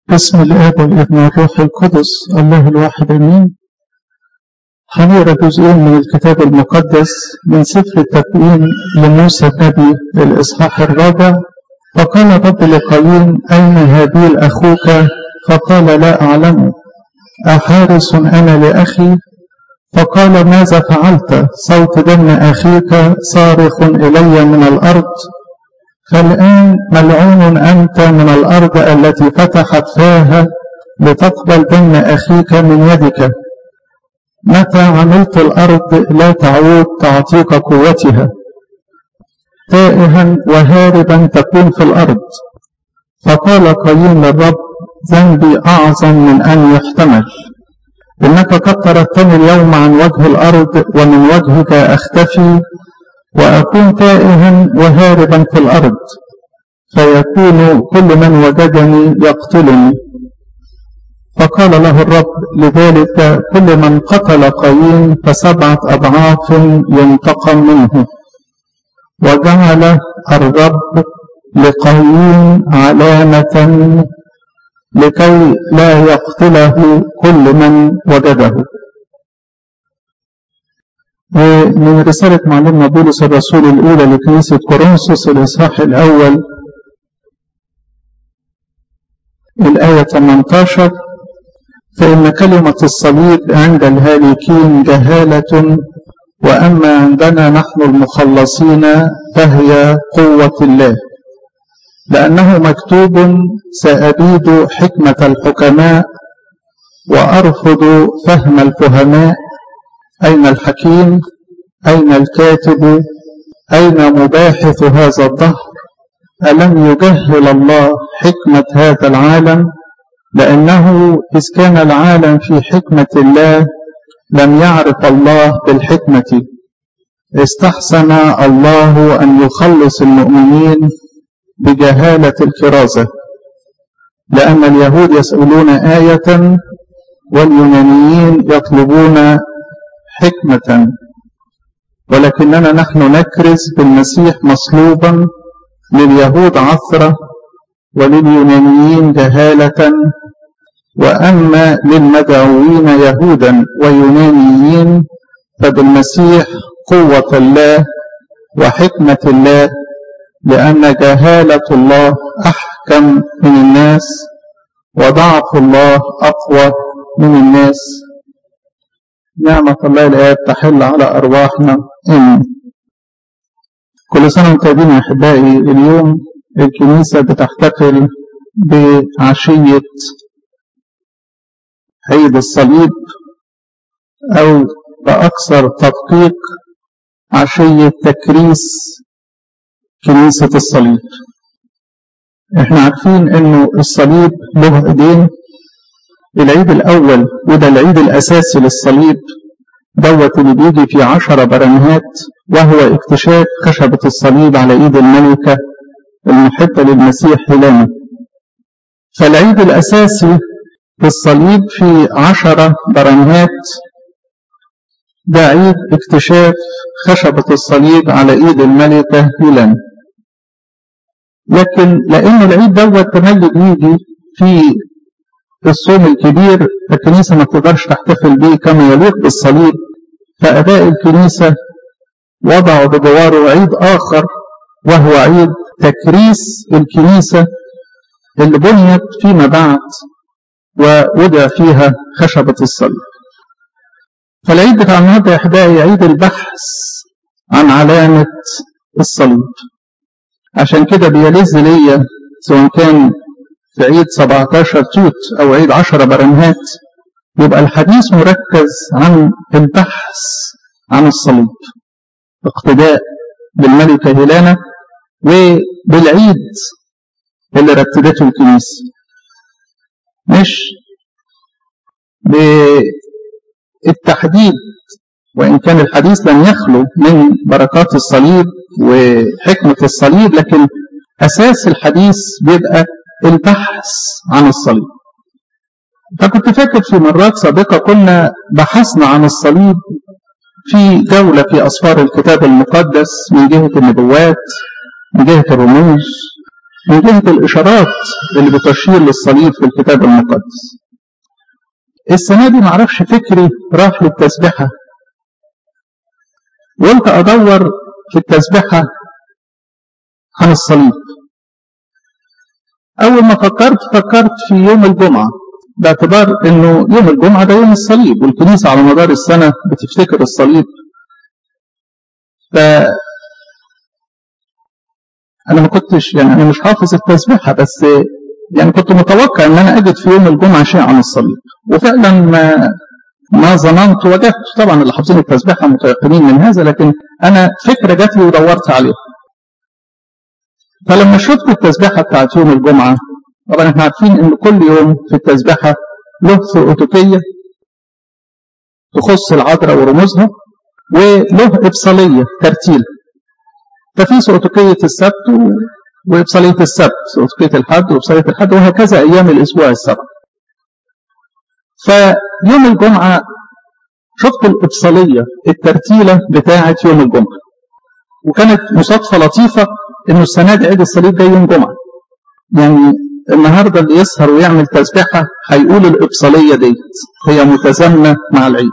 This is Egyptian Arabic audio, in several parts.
بسم الآب والابن والروح القدس الله الواحد آمين هنقرا جزئين من الكتاب المقدس من سفر التكوين لموسى النبي الإصحاح الرابع فقال الرب لقايين أين هابيل أخوك فقال لا أعلم أحارس أنا لأخي فقال ماذا فعلت صوت دم أخيك صارخ إلي من الأرض فالآن ملعون أنت من الأرض التي فتحت فاها لتقبل دم أخيك من يدك متى عملت الأرض لا تعود تعطيك قوتها تائها وهاربا تكون في الأرض فقال قايين للرب ذنبي أعظم من أن يحتمل إنك قد طردتني اليوم عن وجه الأرض ومن وجهك أختفي وأكون تائها وهاربا في الأرض فيكون كل من وجدني يقتلني فقال له الرب لذلك كل من قتل قايين فسبعة أضعاف ينتقم منه وجعل الرب لقايين علامة لكي لا يقتله كل من وجده من رسالة معلمنا بولس الرسول الأولى لكنيسة كورنثوس الإصحاح الأول الآية 18 فإن كلمة الصليب عند الهالكين جهالة وأما عندنا نحن المخلصين فهي قوة الله لأنه مكتوب سأبيد حكمة الحكماء وأرفض فهم الفهماء أين الحكيم أين الكاتب أين مباحث هذا الدهر ألم يجهل الله حكمة هذا العالم لأنه إذ كان العالم في حكمة الله لم يعرف الله بالحكمة استحسن الله أن يخلص المؤمنين بجهالة الكرازة لأن اليهود يسألون آية واليونانيين يطلبون حكمة ولكننا نحن نكرز بالمسيح مصلوبا لليهود عثرة ولليونانيين جهالة وأما للمدعوين يهودا ويونانيين فبالمسيح قوة الله وحكمة الله لأن جهالة الله أحكم من الناس وضعف الله أقوى من الناس نعمة الله الآب تحل على أرواحنا آمين كل سنة وانتم طيبين يا أحبائي اليوم الكنيسة بتحتفل بعشية عيد الصليب أو بأكثر تدقيق عشية تكريس كنيسة الصليب احنا عارفين انه الصليب له ايدين العيد الاول وده العيد الاساسي للصليب دوت اللي بيجي في عشرة برنهات وهو اكتشاف خشبة الصليب على ايد الملكة المحبة للمسيح هيلانا فالعيد الاساسي في الصليب في عشرة برنهات ده عيد اكتشاف خشبة الصليب على ايد الملكة هيلانا لكن لان العيد دوت تملي بيجي في الصوم الكبير الكنيسة ما تقدرش تحتفل به كما يليق بالصليب فأباء الكنيسة وضعوا بجواره عيد آخر وهو عيد تكريس الكنيسة اللي بنيت فيما بعد ووضع فيها خشبة الصليب فالعيد بتاع النهارده يا احبائي عيد البحث عن علامة الصليب عشان كده بيلذ ليا سواء كان في عيد 17 توت أو عيد 10 برنهات يبقى الحديث مركز عن البحث عن الصليب اقتداء بالملكة هيلانا وبالعيد اللي رتبته الكنيسة مش بالتحديد وإن كان الحديث لم يخلو من بركات الصليب وحكمة الصليب لكن أساس الحديث بيبقى البحث عن الصليب فكنت فاكر في مرات سابقة كنا بحثنا عن الصليب في جولة في أسفار الكتاب المقدس من جهة النبوات من جهة الرموز من جهة الإشارات اللي بتشير للصليب في الكتاب المقدس السنة دي معرفش فكري راح للتسبحة وقلت أدور في التسبحة عن الصليب أول ما فكرت فكرت في يوم الجمعة باعتبار أنه يوم الجمعة ده يوم الصليب والكنيسة على مدار السنة بتفتكر الصليب ف أنا ما كنتش يعني أنا مش حافظ التسبيحة بس يعني كنت متوقع أن أنا أجد في يوم الجمعة شيء عن الصليب وفعلا ما ما ظننت وجدت طبعا اللي حافظين التسبيحة متيقنين من هذا لكن أنا فكرة جات لي ودورت عليها فلما شفت التسبيحة بتاعت يوم الجمعة طبعا احنا عارفين ان كل يوم في التسبيحة له ثؤوتية تخص العذراء ورموزها وله إبصالية ترتيل ففي ثؤوتية السبت وإبصالية السبت ثؤوتية الحد وإبصالية الحد وهكذا أيام الأسبوع السبت فيوم الجمعة شفت الإبصالية الترتيلة بتاعة يوم الجمعة وكانت مصادفة لطيفة إنه السنة دي عيد الصليب جاي يوم جمعة يعني النهاردة اللي يسهر ويعمل تسبيحة هيقول الإبصالية ديت هي متزامنة مع العيد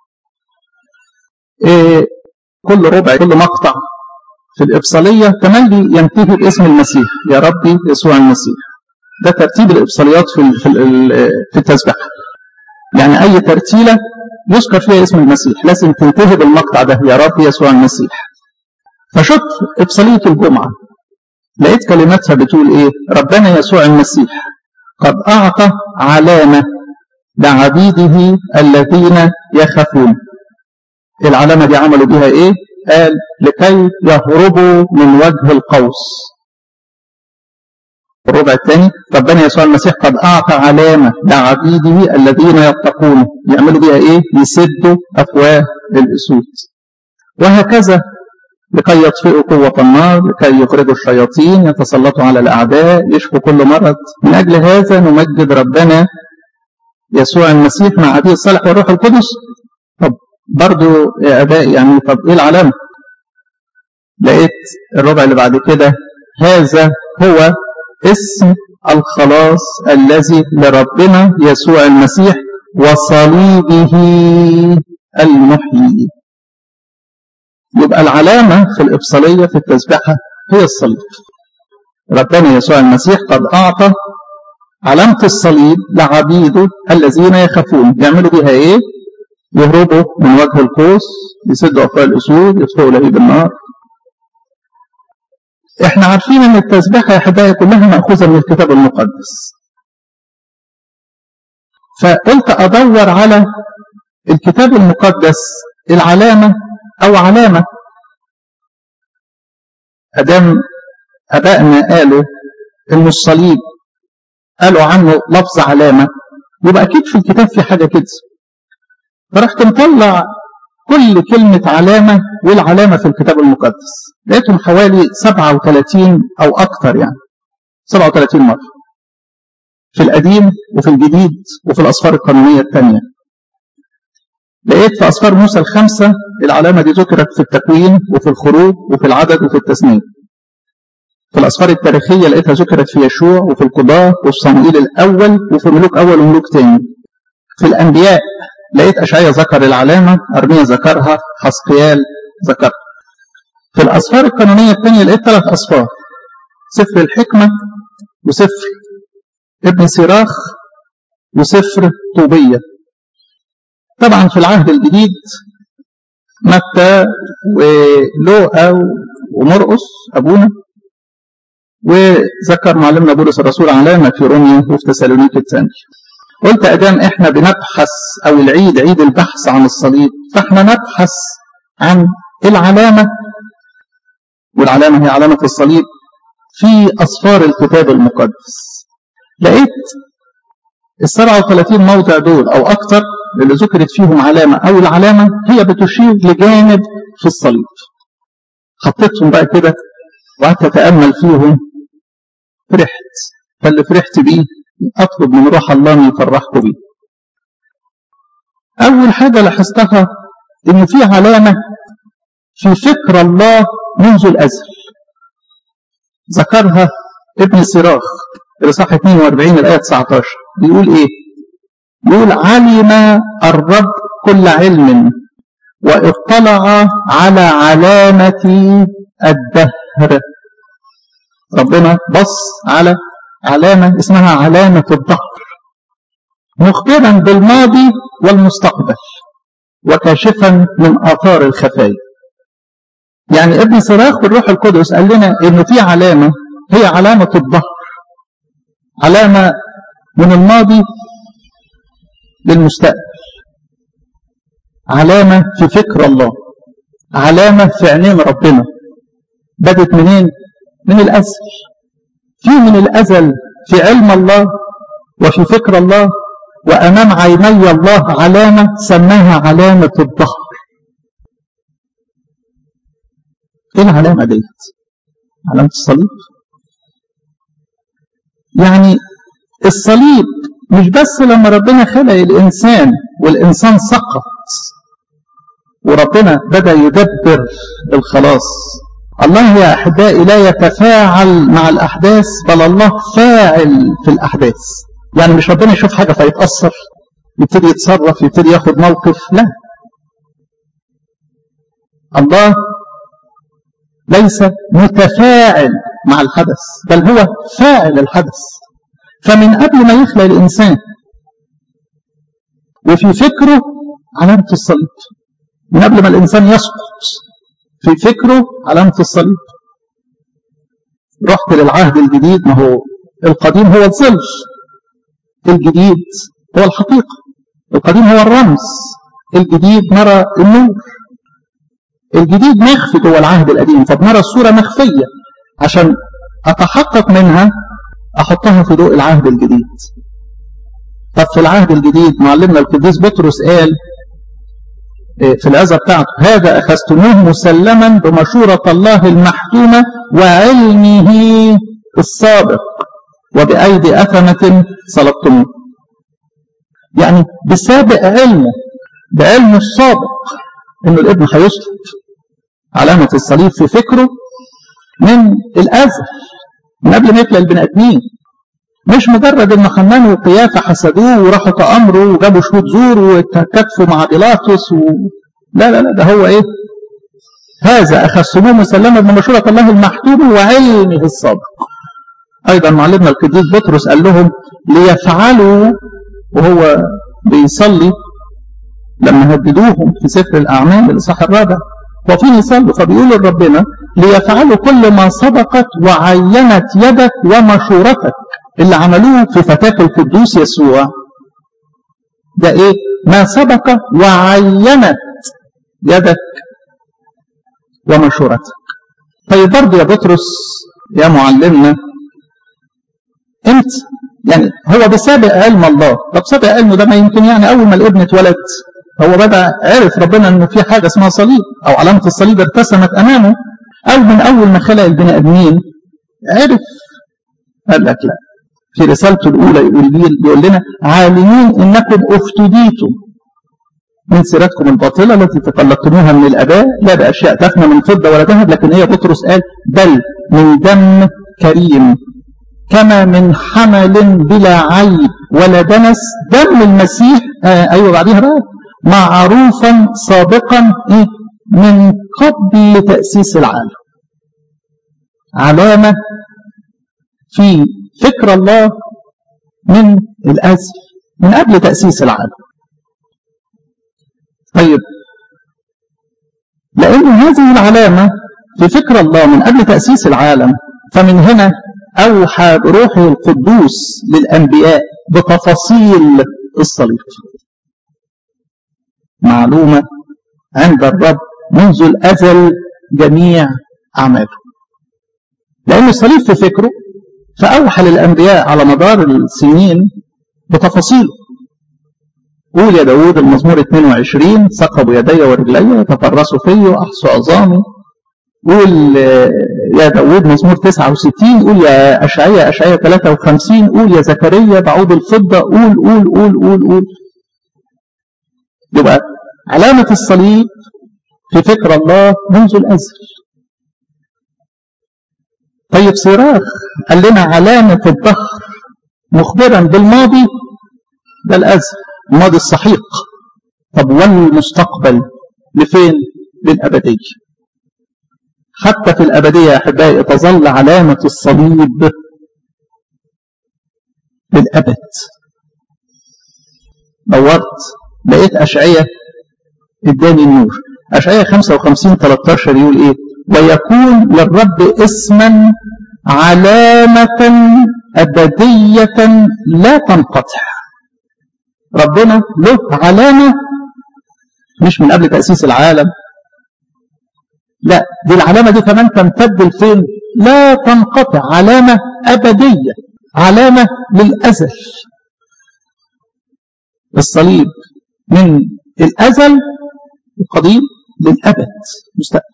إيه كل ربع كل مقطع في الإبصالية تملي ينتهي باسم المسيح يا ربي يسوع المسيح ده ترتيب الإبصاليات في في في التسبيحة يعني أي ترتيلة يذكر فيها اسم المسيح لازم تنتهي بالمقطع ده يا رب يسوع المسيح فشفت إبصالية الجمعة لقيت كلماتها بتقول إيه ربنا يسوع المسيح قد أعطى علامة لعبيده الذين يخافون العلامة دي عملوا بها إيه قال لكي يهربوا من وجه القوس الربع الثاني ربنا يسوع المسيح قد أعطى علامة لعبيده الذين يتقون يعملوا بها إيه يسدوا أفواه الأسود وهكذا لكي يطفئوا قوة النار لكي يخرجوا الشياطين يتسلطوا على الأعداء يشفوا كل مرض من أجل هذا نمجد ربنا يسوع المسيح مع عبيد الصالح والروح القدس طب برضو يا أبائي يعني طب إيه العلامة لقيت الربع اللي بعد كده هذا هو اسم الخلاص الذي لربنا يسوع المسيح وصليبه المحيي يبقى العلامة في الإبصالية في التسبيحة هي الصليب ربنا يسوع المسيح قد أعطى علامة الصليب لعبيده الذين يخافون يعملوا بها إيه؟ يهربوا من وجه القوس يسدوا أفواه الأسود يطفئوا لهيب النار احنا عارفين ان التسبيحة يا حبايبي كلها مأخوذة من الكتاب المقدس فقلت أدور على الكتاب المقدس العلامة أو علامة أدام أبائنا قالوا إن الصليب قالوا عنه لفظ علامة يبقى أكيد في الكتاب في حاجة كده فرحت مطلع كل كلمة علامة والعلامة في الكتاب المقدس لقيتهم حوالي 37 أو أكثر يعني 37 مرة في القديم وفي الجديد وفي الأسفار القانونية الثانية لقيت في أسفار موسى الخمسة العلامة دي ذكرت في التكوين وفي الخروج وفي العدد وفي التثنية في الأسفار التاريخية لقيتها ذكرت في يشوع وفي القضاة وفي صموئيل الأول وفي ملوك أول وملوك تاني في الأنبياء لقيت أشعيا ذكر العلامة أرميا ذكرها حسقيال ذكرها في الأسفار القانونية الثانية لقيت ثلاث أسفار سفر الحكمة وسفر ابن سيراخ وسفر طوبية طبعا في العهد الجديد متى ولوقا ومرقس أبونا وذكر معلمنا بولس الرسول علامة في روميا وفي تسالونيك الثانية قلت أدام إحنا بنبحث أو العيد عيد البحث عن الصليب فإحنا نبحث عن العلامة والعلامة هي علامة الصليب في أسفار الكتاب المقدس لقيت ال 37 موضع دول أو أكثر اللي ذكرت فيهم علامة أو العلامة هي بتشير لجانب في الصليب حطيتهم بقى كده وقعدت أتأمل فيهم فرحت فاللي فرحت بيه أطلب من روح الله أن يفرحكم بيه أول حاجة لاحظتها إن في علامة في فكر الله منذ الأزل ذكرها ابن سراخ الإصحاح 42 الآية 19 بيقول إيه؟ يقول علم الرب كل علم واطلع على علامة الدهر ربنا بص على علامة اسمها علامة الدهر مخبرا بالماضي والمستقبل وكاشفا من آثار الخفايا يعني ابن صراخ والروح القدس قال لنا انه في علامة هي علامة الظهر علامة من الماضي للمستقبل علامة في فكر الله علامة في عينين ربنا بدت منين من الأزل في من الأزل في علم الله وفي فكر الله وأمام عيني الله علامة سماها علامة الظهر ايه العلامة ديت علامة الصليب يعني الصليب مش بس لما ربنا خلق الإنسان والإنسان سقط وربنا بدأ يدبر الخلاص الله يا أحبائي لا يتفاعل مع الأحداث بل الله فاعل في الأحداث يعني مش ربنا يشوف حاجة فيتأثر يبتدي يتصرف يبتدي ياخد موقف لا الله ليس متفاعل مع الحدث بل هو فاعل الحدث فمن قبل ما يخلق الإنسان وفي فكره علامة الصليب من قبل ما الإنسان يسقط في فكره علامة الصليب رحت للعهد الجديد ما هو القديم هو الظل الجديد هو الحقيقة القديم هو الرمز الجديد نرى النور الجديد مخفي جوه العهد القديم فبنرى الصورة مخفية عشان أتحقق منها أحطها في ضوء العهد الجديد طب في العهد الجديد معلمنا القديس بطرس قال في العزة بتاعته هذا أخذتموه مسلما بمشورة الله المحتومة وعلمه السابق وبأيدي أثمة صلبتموه يعني بسابق علمه بعلمه السابق انه الابن هيسلب علامة الصليب في فكره من الأزل من قبل ما يخلق البني آدمين مش مجرد ان حنان وقيافة حسدوه وراحوا تأمروا وجابوا شهود زور وتكاتفوا مع بيلاطس و... لا لا لا ده هو ايه هذا أخذتموه مسلما بمشورة الله المحتوم وعلمه السابق أيضا معلمنا القديس بطرس قال لهم ليفعلوا وهو بيصلي لما هددوهم في سفر الأعمال الإصحاح الرابع وفيه يصلوا فبيقولوا لربنا ليفعلوا كل ما سبقت وعينت يدك ومشورتك اللي عملوه في فتاة القدوس يسوع ده ايه ما سبق وعينت يدك ومشورتك طيب برضه يا بطرس يا معلمنا انت يعني هو بسابق علم الله طب سابق علمه ده ما يمكن يعني اول ما الابن اتولد هو بدا عرف ربنا انه في حاجه اسمها صليب او علامه الصليب ارتسمت امامه او من اول ما خلق البني ادمين عرف قال لك لا في رسالته الاولى يقول, يقول لنا عالمين انكم افتديتم من سيرتكم الباطلة التي تقلدتموها من الآباء لا بأشياء تفنى من فضة ولا ذهب لكن هي بطرس قال بل من دم كريم كما من حمل بلا عيب ولا دنس دم المسيح آه أيوة بعديها بقى معروفا سابقا إيه من قبل تأسيس العالم علامة في فكر الله من الأزل من قبل تأسيس العالم طيب لأن هذه العلامة في فكر الله من قبل تأسيس العالم فمن هنا أوحى بروحه القدوس للأنبياء بتفاصيل الصليب معلومة عند الرب منذ الأزل جميع أعماله لأن الصليب في فكره فأوحى للأنبياء على مدار السنين بتفاصيله قول يا داود المزمور 22 ثقبوا يدي ورجلي تفرسوا في وأحصوا عظامي قول يا داود مزمور 69 قول يا أشعية أشعية 53 قول يا زكريا بعود الفضة قول قول قول قول قول يبقى علامة الصليب في فكر الله منذ الأزل طيب صراخ قال لنا علامة الدهر مخبرا بالماضي ده الأزل الماضي السحيق طب والمستقبل لفين للأبدية حتى في الأبدية يا أحبائي تظل علامة الصليب للأبد دورت لقيت أشعية اداني النور أشعية 55 13 يقول إيه ويكون للرب اسما علامة أبدية لا تنقطع ربنا له علامة مش من قبل تأسيس العالم لا دي العلامة دي كمان تمتد لفين لا تنقطع علامة أبدية علامة للأزل الصليب من الأزل القديم للأبد مستقبل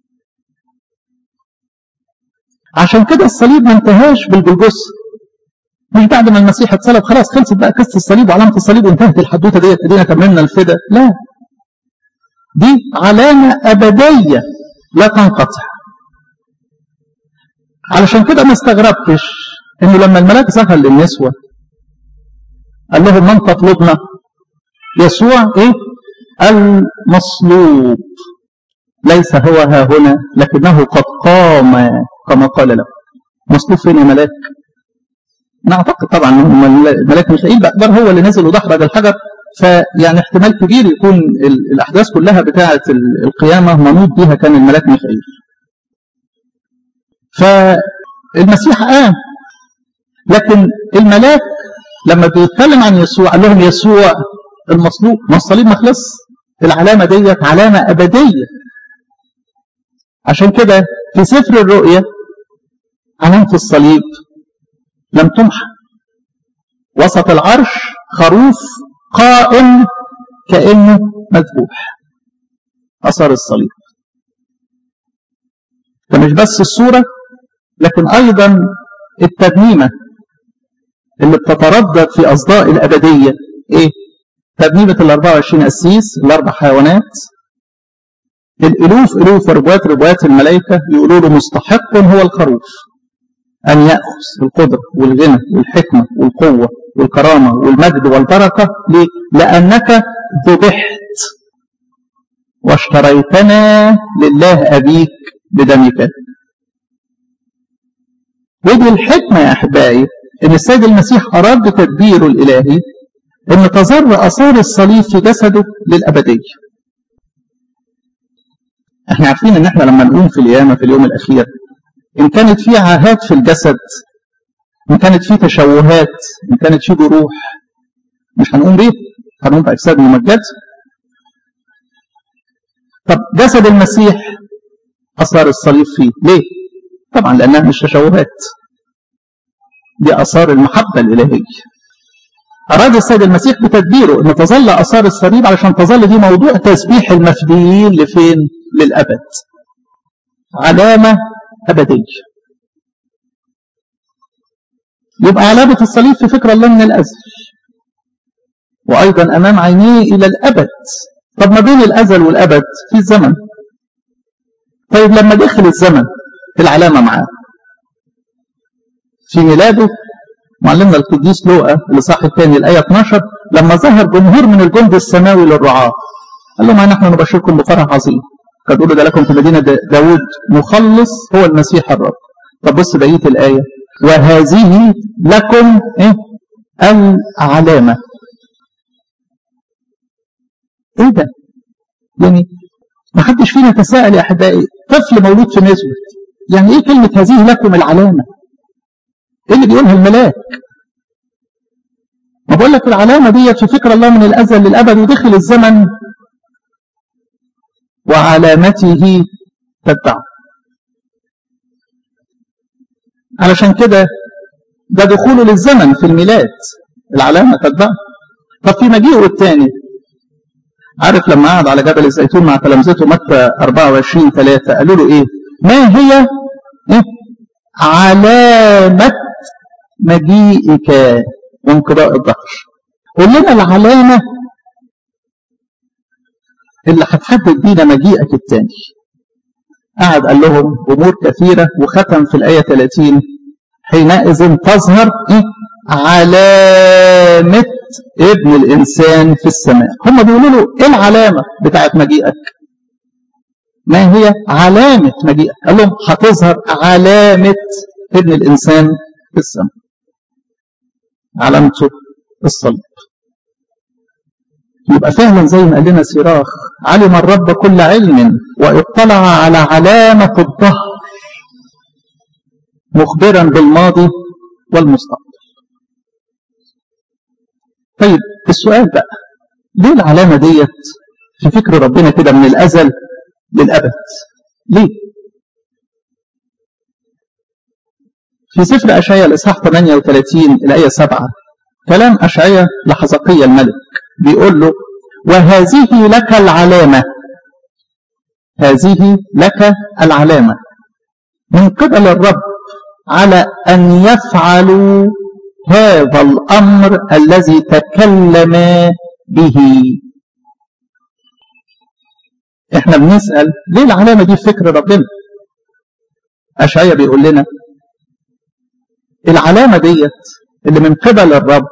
عشان كده الصليب ما انتهاش بالجلجث مش بعد ما المسيح اتصلب خلاص خلصت بقى قصه الصليب وعلامه الصليب وانتهت الحدوته ديت ادينا كملنا الفدا لا دي علامه ابديه لا تنقطع علشان كده ما استغربتش انه لما الملاك ظهر للنسوه قال لهم من تطلبنا يسوع ايه المصلوب ليس هو ها هنا لكنه قد قام كما قال له مصلوب فين يا ملاك نعتقد طبعا ان الملاك ميخائيل باعتبار هو اللي نزل ودحرج الحجر فيعني احتمال كبير يكون الاحداث كلها بتاعه القيامه منوط بها كان الملاك ميخائيل فالمسيح قام لكن الملاك لما بيتكلم عن يسوع قال لهم يسوع المصلوب ما الصليب ما خلص العلامه ديت علامه ابديه عشان كده في سفر الرؤيا علامه الصليب لم تمحى وسط العرش خروف قائم كانه مذبوح اثر الصليب ده مش بس الصوره لكن ايضا الترنيمه اللي بتتردد في اصداء الابديه ايه ترنيمه ال 24 قسيس الاربع حيوانات الالوف الوف وربوات ربوات الملائكه يقولوا له مستحق هو الخروف ان ياخذ القدره والغنى والحكمه والقوه والكرامه والمجد والبركه ليه؟ لانك ذبحت واشتريتنا لله ابيك بدمك ودي الحكمه يا احبائي ان السيد المسيح اراد بتدبيره الالهي ان تظل اثار الصليب في جسده للابديه احنا عارفين ان احنا لما نقوم في القيامه في اليوم الاخير ان كانت في عاهات في الجسد ان كانت في تشوهات ان كانت في جروح مش هنقوم بيه هنقوم باجساد ممجده طب جسد المسيح اثار الصليب فيه ليه طبعا لانها مش تشوهات دي اثار المحبه الالهيه اراد السيد المسيح بتدبيره ان تظل اثار الصليب علشان تظل دي موضوع تسبيح المفديين لفين للابد علامه ابديه يبقى علامه الصليب في فكر الله من الازل وايضا امام عينيه الى الابد طب ما بين الازل والابد في الزمن طيب لما دخل الزمن العلامه معاه في ميلاده معلمنا القديس لوقا الاصحاح الثاني الايه 12 لما ظهر جمهور من الجند السماوي للرعاة قال لهم نحن نبشركم بفرح عظيم قد قولوا ده لكم في مدينه داوود مخلص هو المسيح الرب طب بص بقيه الايه وهذه لكم ايه العلامه ايه ده يعني ما حدش فينا تساءل يا احبائي طفل مولود في نسوة يعني ايه كلمه هذه لكم العلامه ايه اللي بيقولها الملاك ما بقول لك العلامة ديت في فكر الله من الأزل للأبد ودخل الزمن وعلامته تتبع علشان كده ده دخوله للزمن في الميلاد العلامة تتبع طب في مجيئه الثاني عارف لما قعد على جبل الزيتون مع تلامذته متى 24 3 قالوا له ايه ما هي إيه؟ علامة مجيئك وانقضاء الظهر قول لنا العلامة اللي هتحدد بينا مجيئك الثاني قعد قال لهم أمور كثيرة وختم في الآية 30 حينئذ تظهر إيه؟ علامة ابن الإنسان في السماء هم بيقولوا له إيه العلامة بتاعت مجيئك ما هي علامة مجيئك قال لهم هتظهر علامة ابن الإنسان في السماء علامته الصليب يبقى فعلا زي ما قال لنا سراخ علم الرب كل علم واطلع على علامة الظهر مخبرا بالماضي والمستقبل طيب السؤال بقى ليه العلامة ديت في فكر ربنا كده من الأزل للأبد ليه في سفر أشعياء الإصحاح 38 الآية 7 كلام أشعياء لحزقية الملك بيقول له وهذه لك العلامة هذه لك العلامة من قبل الرب على أن يفعلوا هذا الأمر الذي تكلم به احنا بنسأل ليه العلامة دي في فكر ربنا أشعية بيقول لنا العلامة ديت اللي من قبل الرب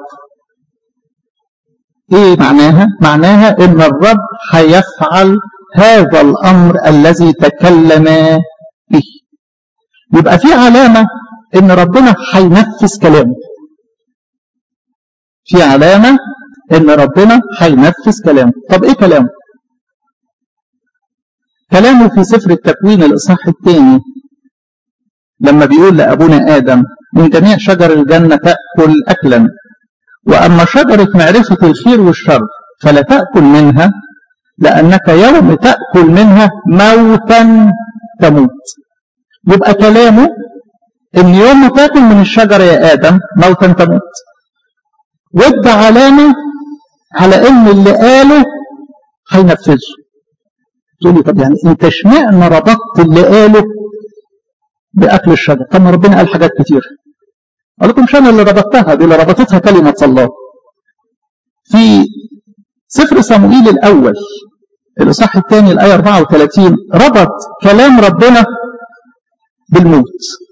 ايه معناها معناها ان الرب هيفعل هذا الامر الذي تكلم به يبقى في علامة ان ربنا هينفذ كلامه في علامة ان ربنا هينفذ كلامه طب ايه كلامه كلامه في سفر التكوين الاصحاح الثاني لما بيقول لابونا ادم من جميع شجر الجنة تأكل أكلا وأما شجرة معرفة الخير والشر فلا تأكل منها لأنك يوم تأكل منها موتا تموت يبقى كلامه إن يوم ما تأكل من الشجرة يا آدم موتا تموت وادى علامة على إن اللي قاله هينفذه تقول لي طب يعني انت اشمعنى ربطت اللي قاله باكل الشجر طب ما ربنا قال حاجات كتير قال لكم مش انا اللي ربطتها دي اللي ربطتها كلمه الله في سفر صموئيل الاول الاصحاح الثاني الايه 34 ربط كلام ربنا بالموت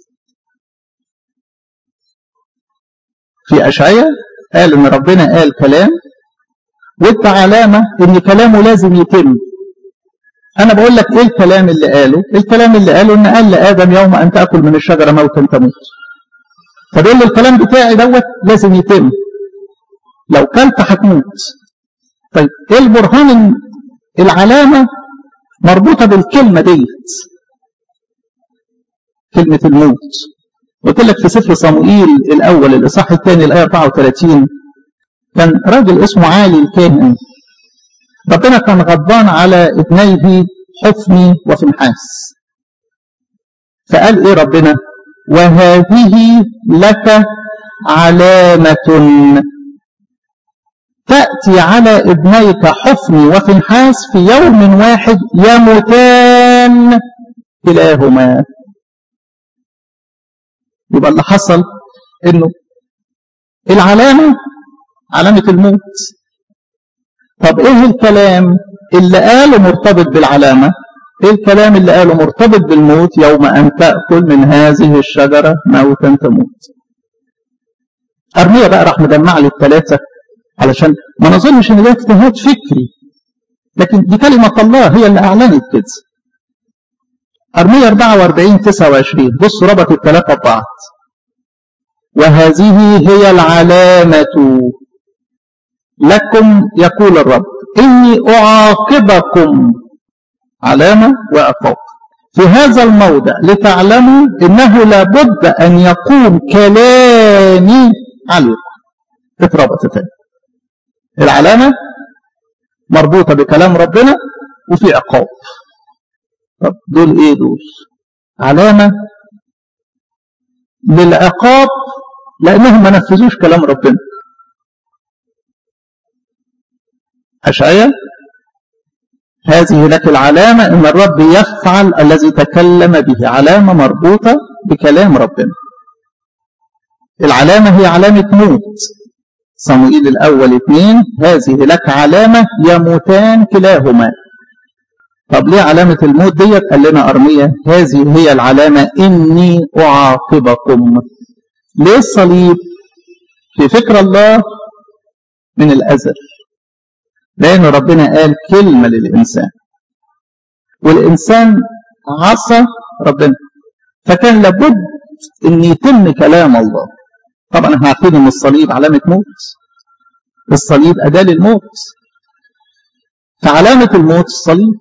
في اشعياء قال ان ربنا قال كلام وادى علامه ان كلامه لازم يتم انا بقول لك ايه الكلام اللي قاله الكلام اللي قاله ان قال لادم يوم ان تاكل من الشجره موتا تموت فبيقول له الكلام بتاعي دوت لازم يتم لو كلت هتموت طيب ايه البرهان ان العلامه مربوطه بالكلمه ديت كلمه الموت قلت لك في سفر صموئيل الاول الاصحاح الثاني الايه 34 كان راجل اسمه عالي الكاهن ربنا كان غضبان على ابنيه حفني وفنحاس فقال ايه ربنا وهذه لك علامة تأتي على ابنيك حفني وفنحاس في يوم واحد يموتان كلاهما يبقى اللي حصل انه العلامة علامة الموت طب ايه الكلام اللي قاله مرتبط بالعلامة ايه الكلام اللي قاله مرتبط بالموت يوم ان تأكل من هذه الشجرة موتا تموت ارميا بقى راح مجمع لي الثلاثة علشان ما نظنش ان ده اجتهاد فكري لكن دي كلمة الله هي اللي اعلنت كده ارميا 44 29 بص ربط الثلاثة ببعض وهذه هي العلامة لكم يقول الرب إني أعاقبكم علامة وعقاب في هذا الموضع لتعلموا إنه لابد أن يكون كلامي عليكم اتربط تاني العلامة مربوطة بكلام ربنا وفي عقاب طب دول ايه دول علامة للعقاب لأنهم ما نفذوش كلام ربنا أشعية هذه لك العلامة إن الرب يفعل الذي تكلم به علامة مربوطة بكلام ربنا العلامة هي علامة موت صموئيل الأول اثنين هذه لك علامة يموتان كلاهما طب ليه علامة الموت ديت قال لنا أرمية هذه هي العلامة إني أعاقبكم ليه الصليب في فكر الله من الأزل لأن ربنا قال كلمة للإنسان والإنسان عصى ربنا فكان لابد أن يتم كلام الله طبعا احنا عارفين ان الصليب علامة موت الصليب أداة للموت فعلامة الموت الصليب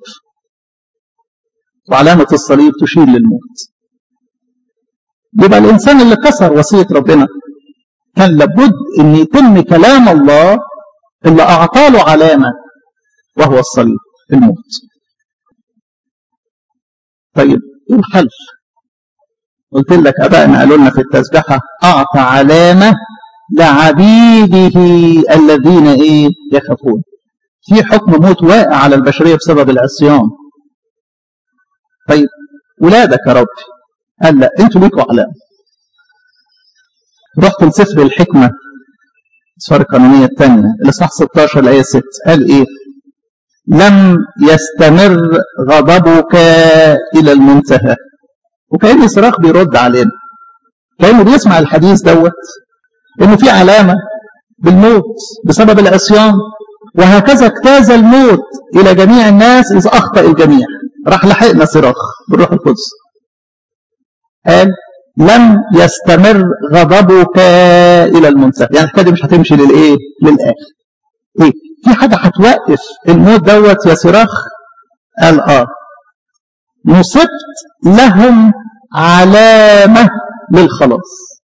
وعلامة الصليب تشير للموت يبقى الإنسان اللي كسر وصية ربنا كان لابد أن يتم كلام الله اللي أعطى له علامة وهو الصليب الموت طيب ايه الحل قلت لك ابائنا قالوا لنا في التسبحه اعطى علامه لعبيده الذين ايه يخافون في حكم موت واقع على البشريه بسبب العصيان طيب ولادك يا رب قال لا انتوا ليكوا علامه رحت لسفر الحكمه السفر القانونيه الثانيه الاصحاح 16 الايه 6 قال ايه لم يستمر غضبك إلى المنتهى وكأن صراخ بيرد علينا كأنه بيسمع الحديث دوت إنه في علامة بالموت بسبب العصيان وهكذا اجتاز الموت إلى جميع الناس إذ أخطأ الجميع راح لحقنا صراخ بالروح القدس قال لم يستمر غضبك إلى المنتهى يعني الحكاية دي مش هتمشي للإيه؟ للآخر إيه؟ في حاجة هتوقف الموت دوت يا صراخ قال اه نصبت لهم علامة للخلاص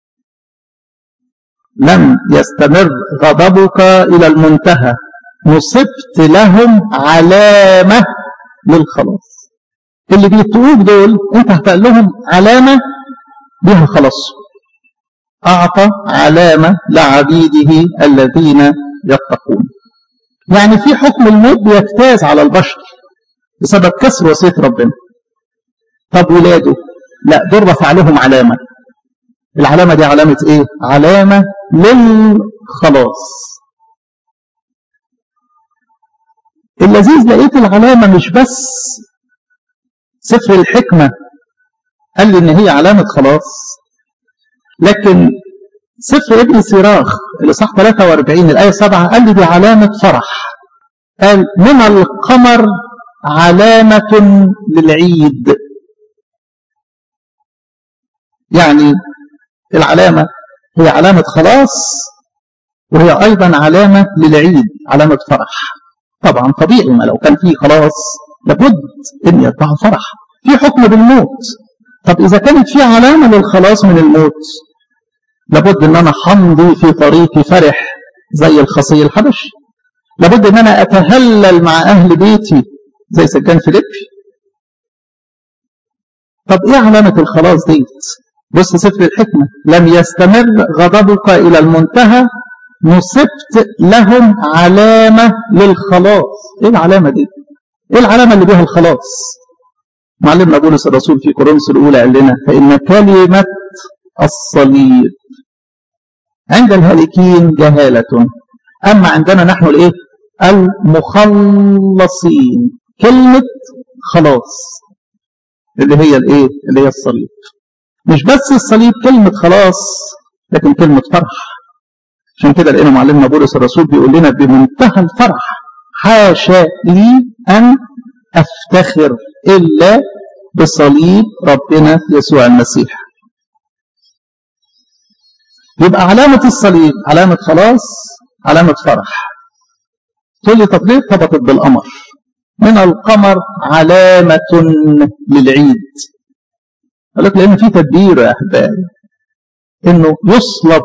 لم يستمر غضبك إلى المنتهى نصبت لهم علامة للخلاص اللي بيتقوك دول انت هتقول لهم علامة بها خلاص أعطى علامة لعبيده الذين يتقون يعني في حكم الموت بيجتاز على البشر بسبب كسر وصية ربنا طب ولاده لا دول رفع لهم علامة العلامة دي علامة ايه علامة للخلاص اللذيذ لقيت العلامة مش بس سفر الحكمة قال لي ان هي علامة خلاص لكن سفر ابن سراخ الاصحاح 43 الايه 7 قال لي دي علامه فرح قال من القمر علامه للعيد يعني العلامه هي علامه خلاص وهي ايضا علامه للعيد علامه فرح طبعا طبيعي ما لو كان في خلاص لابد ان يتبع فرح في حكم بالموت طب اذا كانت في علامه للخلاص من الموت لابد ان انا حمضي في طريقي فرح زي الخصي الحبشي لابد ان انا اتهلل مع اهل بيتي زي سجان فيليبي طب ايه علامة الخلاص ديت بص سفر الحكمة لم يستمر غضبك الى المنتهى نصبت لهم علامة للخلاص ايه العلامة دي ايه العلامة اللي بيها الخلاص معلمنا بولس الرسول في كورنثوس الاولى قال لنا فان كلمة الصليب عند الهالكين جهالة أما عندنا نحن الإيه؟ المخلصين كلمة خلاص اللي هي الإيه؟ اللي هي الصليب مش بس الصليب كلمة خلاص لكن كلمة فرح عشان كده لقينا معلمنا بولس الرسول بيقول لنا بمنتهى الفرح حاشا لي أن أفتخر إلا بصليب ربنا يسوع المسيح يبقى علامة الصليب علامة خلاص علامة فرح تقول لي طب ليه ارتبطت بالقمر من القمر علامة للعيد قال لك لأن في تدبير يا أحبائي إنه يصلب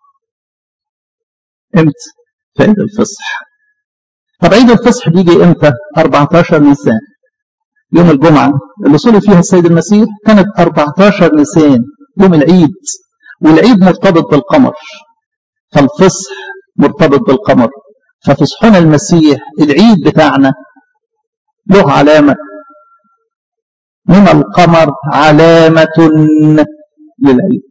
إمتى؟ في عيد الفصح طب عيد الفصح بيجي إمتى؟ 14 نيسان يوم الجمعة اللي صلي فيها السيد المسيح كانت 14 نيسان يوم العيد والعيد مرتبط بالقمر فالفصح مرتبط بالقمر ففصحنا المسيح العيد بتاعنا له علامة من القمر علامة للعيد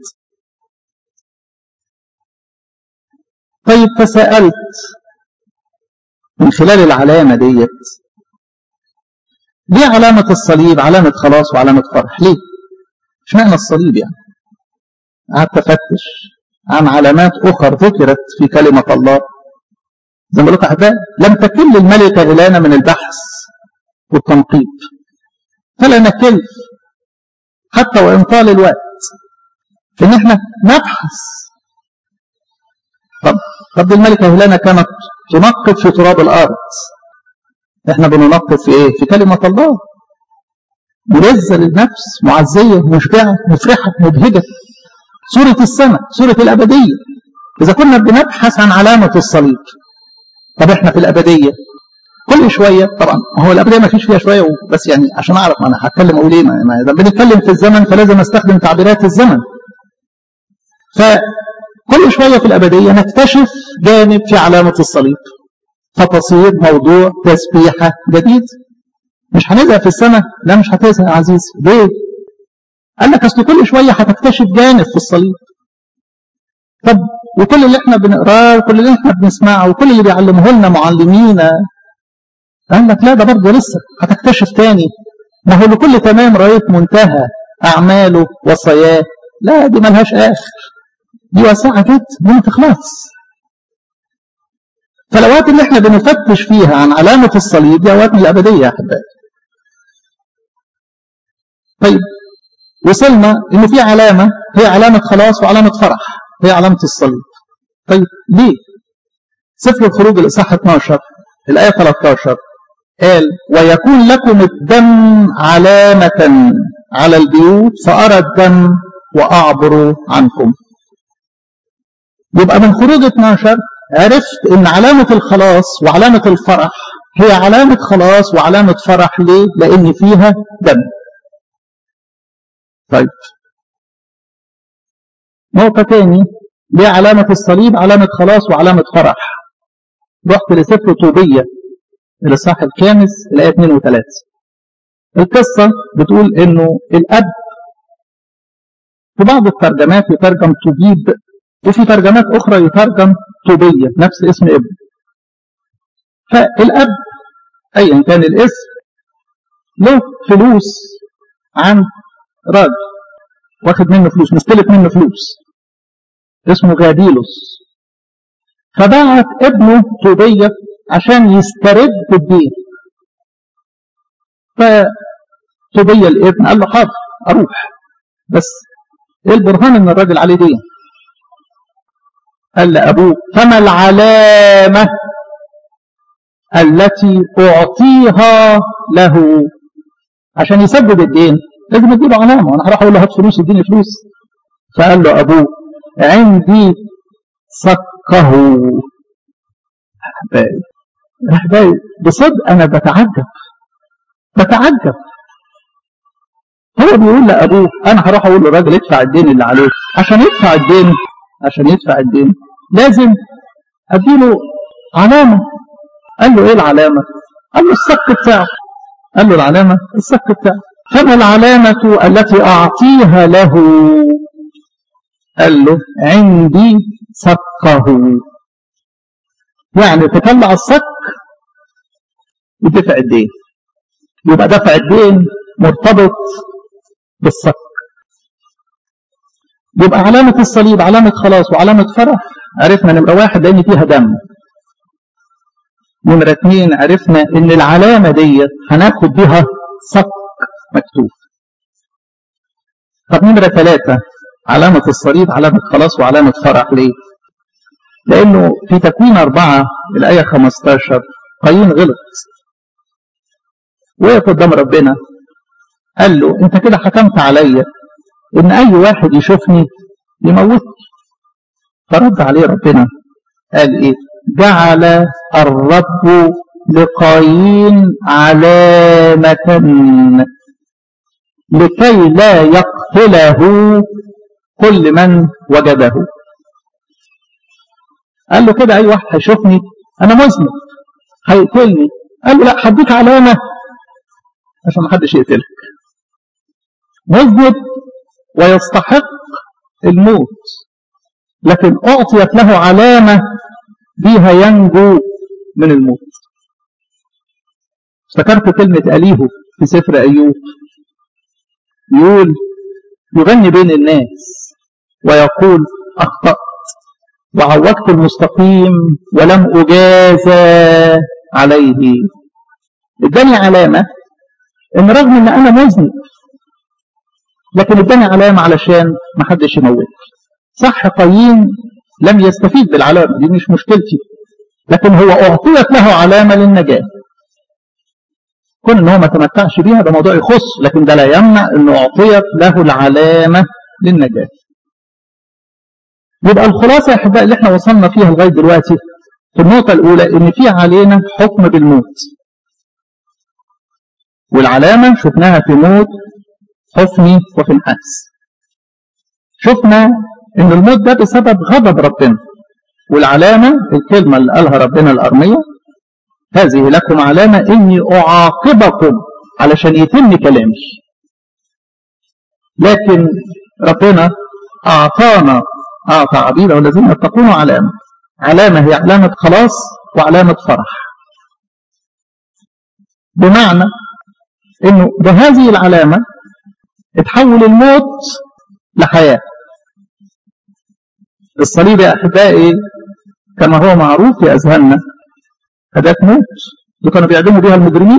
طيب فسألت من خلال العلامة ديت ليه علامة الصليب علامة خلاص وعلامة فرح ليه اشمعنى الصليب يعني قعدت افتش عن علامات اخرى ذكرت في كلمة الله زي ما بقول لكم لم تكل الملكة إلانا من البحث والتنقيب فلا نكل حتى وإن طال الوقت في إن إحنا نبحث طب طب الملكة هيلانا كانت تنقب في تراب الأرض إحنا بننقب في إيه؟ في كلمة الله ملذة للنفس معزية مشبعة مفرحة مبهجة سورة السماء سورة الأبدية إذا كنا بنبحث عن علامة الصليب طب إحنا في الأبدية كل شوية طبعا هو الأبدية ما فيش فيها شوية بس يعني عشان أعرف ما أنا هتكلم أقول إيه ما إذا بنتكلم في الزمن فلازم أستخدم تعبيرات الزمن فكل شوية في الأبدية نكتشف جانب في علامة الصليب فتصير موضوع تسبيحة جديد مش هنزهق في السماء لا مش هتزهق يا عزيزي ليه قال لك اصل كل شويه هتكتشف جانب في الصليب طب وكل اللي احنا بنقراه وكل اللي احنا بنسمعه وكل اللي بيعلمه لنا معلمينا قال لك لا ده برضه لسه هتكتشف تاني ما هو لكل تمام رأيت منتهى أعماله وصاياه لا دي ملهاش آخر دي واسعة جدا ما تخلص فالأوقات اللي احنا بنفتش فيها عن علامة الصليب دي أوقات من الأبدية يا أحبائي طيب وصلنا إن في علامة هي علامة خلاص وعلامة فرح هي علامة الصليب طيب ليه؟ سفر الخروج الإصحاح 12 الآية 13 قال ويكون لكم الدم علامة على البيوت فأرى الدم وأعبر عنكم يبقى من خروج 12 عرفت ان علامة الخلاص وعلامة الفرح هي علامة خلاص وعلامة فرح ليه؟ لأن فيها دم طيب نقطة تاني ليه علامة الصليب علامة خلاص وعلامة فرح رحت لسفر طوبية الإصحاح الخامس الآية 2 و3 القصة بتقول إنه الأب في بعض الترجمات يترجم طبيب وفي ترجمات أخرى يترجم طوبية نفس اسم ابن فالأب أيا كان الاسم له فلوس عن راجل واخد منه فلوس مستلف منه فلوس اسمه غاديلوس فبعت ابنه طوبية عشان يسترد الدين فطوبية الابن قال له حاضر أروح بس ايه البرهان ان الراجل عليه دين قال لأبوه فما العلامة التي أعطيها له عشان يسدد الدين لازم اديله علامة وانا هروح اقول له هات فلوس اديني فلوس فقال له ابوه عندي صكه احبائي بصدق انا بتعجب بتعجب هو بيقول لابوه انا هروح اقول للراجل ادفع الدين اللي عليه عشان يدفع الدين عشان يدفع الدين لازم اديله علامه قال له ايه العلامه قال له الصك بتاعه قال له العلامه الصك بتاعه فما العلامه التي اعطيها له قال له عندي صكه يعني تطلع الصك ودفع الدين يبقى دفع الدين مرتبط بالصك يبقى علامة الصليب علامة خلاص وعلامة فرح عرفنا نمرة واحد لأن فيها دم نمرة اثنين عرفنا إن العلامة ديت هناخد بها صك مكتوب طب نمرة ثلاثة علامة الصليب علامة خلاص وعلامة فرح ليه؟ لأنه في تكوين أربعة الآية 15 قايين غلط وقف قدام ربنا قال له أنت كده حكمت عليا إن أي واحد يشوفني يموتني فرد عليه ربنا قال إيه؟ جعل الرب لقايين علامة لكي لا يقتله كل من وجده قال له كده اي واحد هيشوفني انا مذنب هيقتلني قال له لا هديك علامه عشان ما حدش يقتلك مذنب ويستحق الموت لكن اعطيت له علامه بها ينجو من الموت افتكرت كلمه اليهو في سفر أيوب يقول يغني بين الناس ويقول أخطأت وعوجت المستقيم ولم أجازى عليه اداني علامة ان رغم ان انا مذنب لكن اداني علامة علشان ما حدش يموت صح قايين لم يستفيد بالعلامة دي مش مشكلتي لكن هو اعطيت له علامة للنجاة كون ان هو ما تمتعش بيها ده موضوع يخص لكن ده لا يمنع انه اعطيت له العلامة للنجاة يبقى الخلاصة يا احبائي اللي احنا وصلنا فيها لغاية دلوقتي في النقطة الأولى إن في علينا حكم بالموت والعلامة شفناها في موت حفني وفي نحاس شفنا إن الموت ده بسبب غضب ربنا والعلامة الكلمة اللي قالها ربنا الأرمية هذه لكم علامة إني أعاقبكم علشان يتم كلامي لكن ربنا أعطانا أعطى عبيده الذين يتقون علامة علامة هي علامة خلاص وعلامة فرح بمعنى انه بهذه العلامة اتحول الموت لحياة الصليب يا احبائي كما هو معروف في اذهاننا أداة موت اللي كانوا بيعدموا بها المجرمين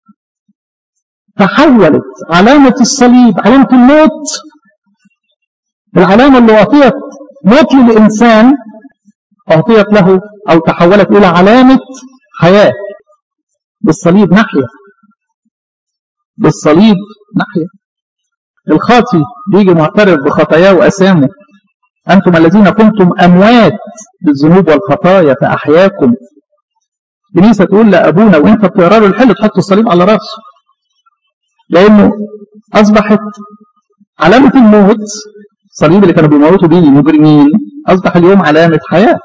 تحولت علامة الصليب علامة الموت العلامة اللي أعطيت موت للإنسان أعطيت له أو تحولت إلى علامة حياة بالصليب ناحية بالصليب ناحية الخاطي بيجي معترف بخطاياه وأسامه أنتم الذين كنتم أموات بالذنوب والخطايا فأحياكم كنيسة تقول لأبونا وإنت بتقرار الحل تحط الصليب على رأسه لأنه أصبحت علامة الموت الصليب اللي كانوا بيموتوا بيه المجرمين أصبح اليوم علامة حياة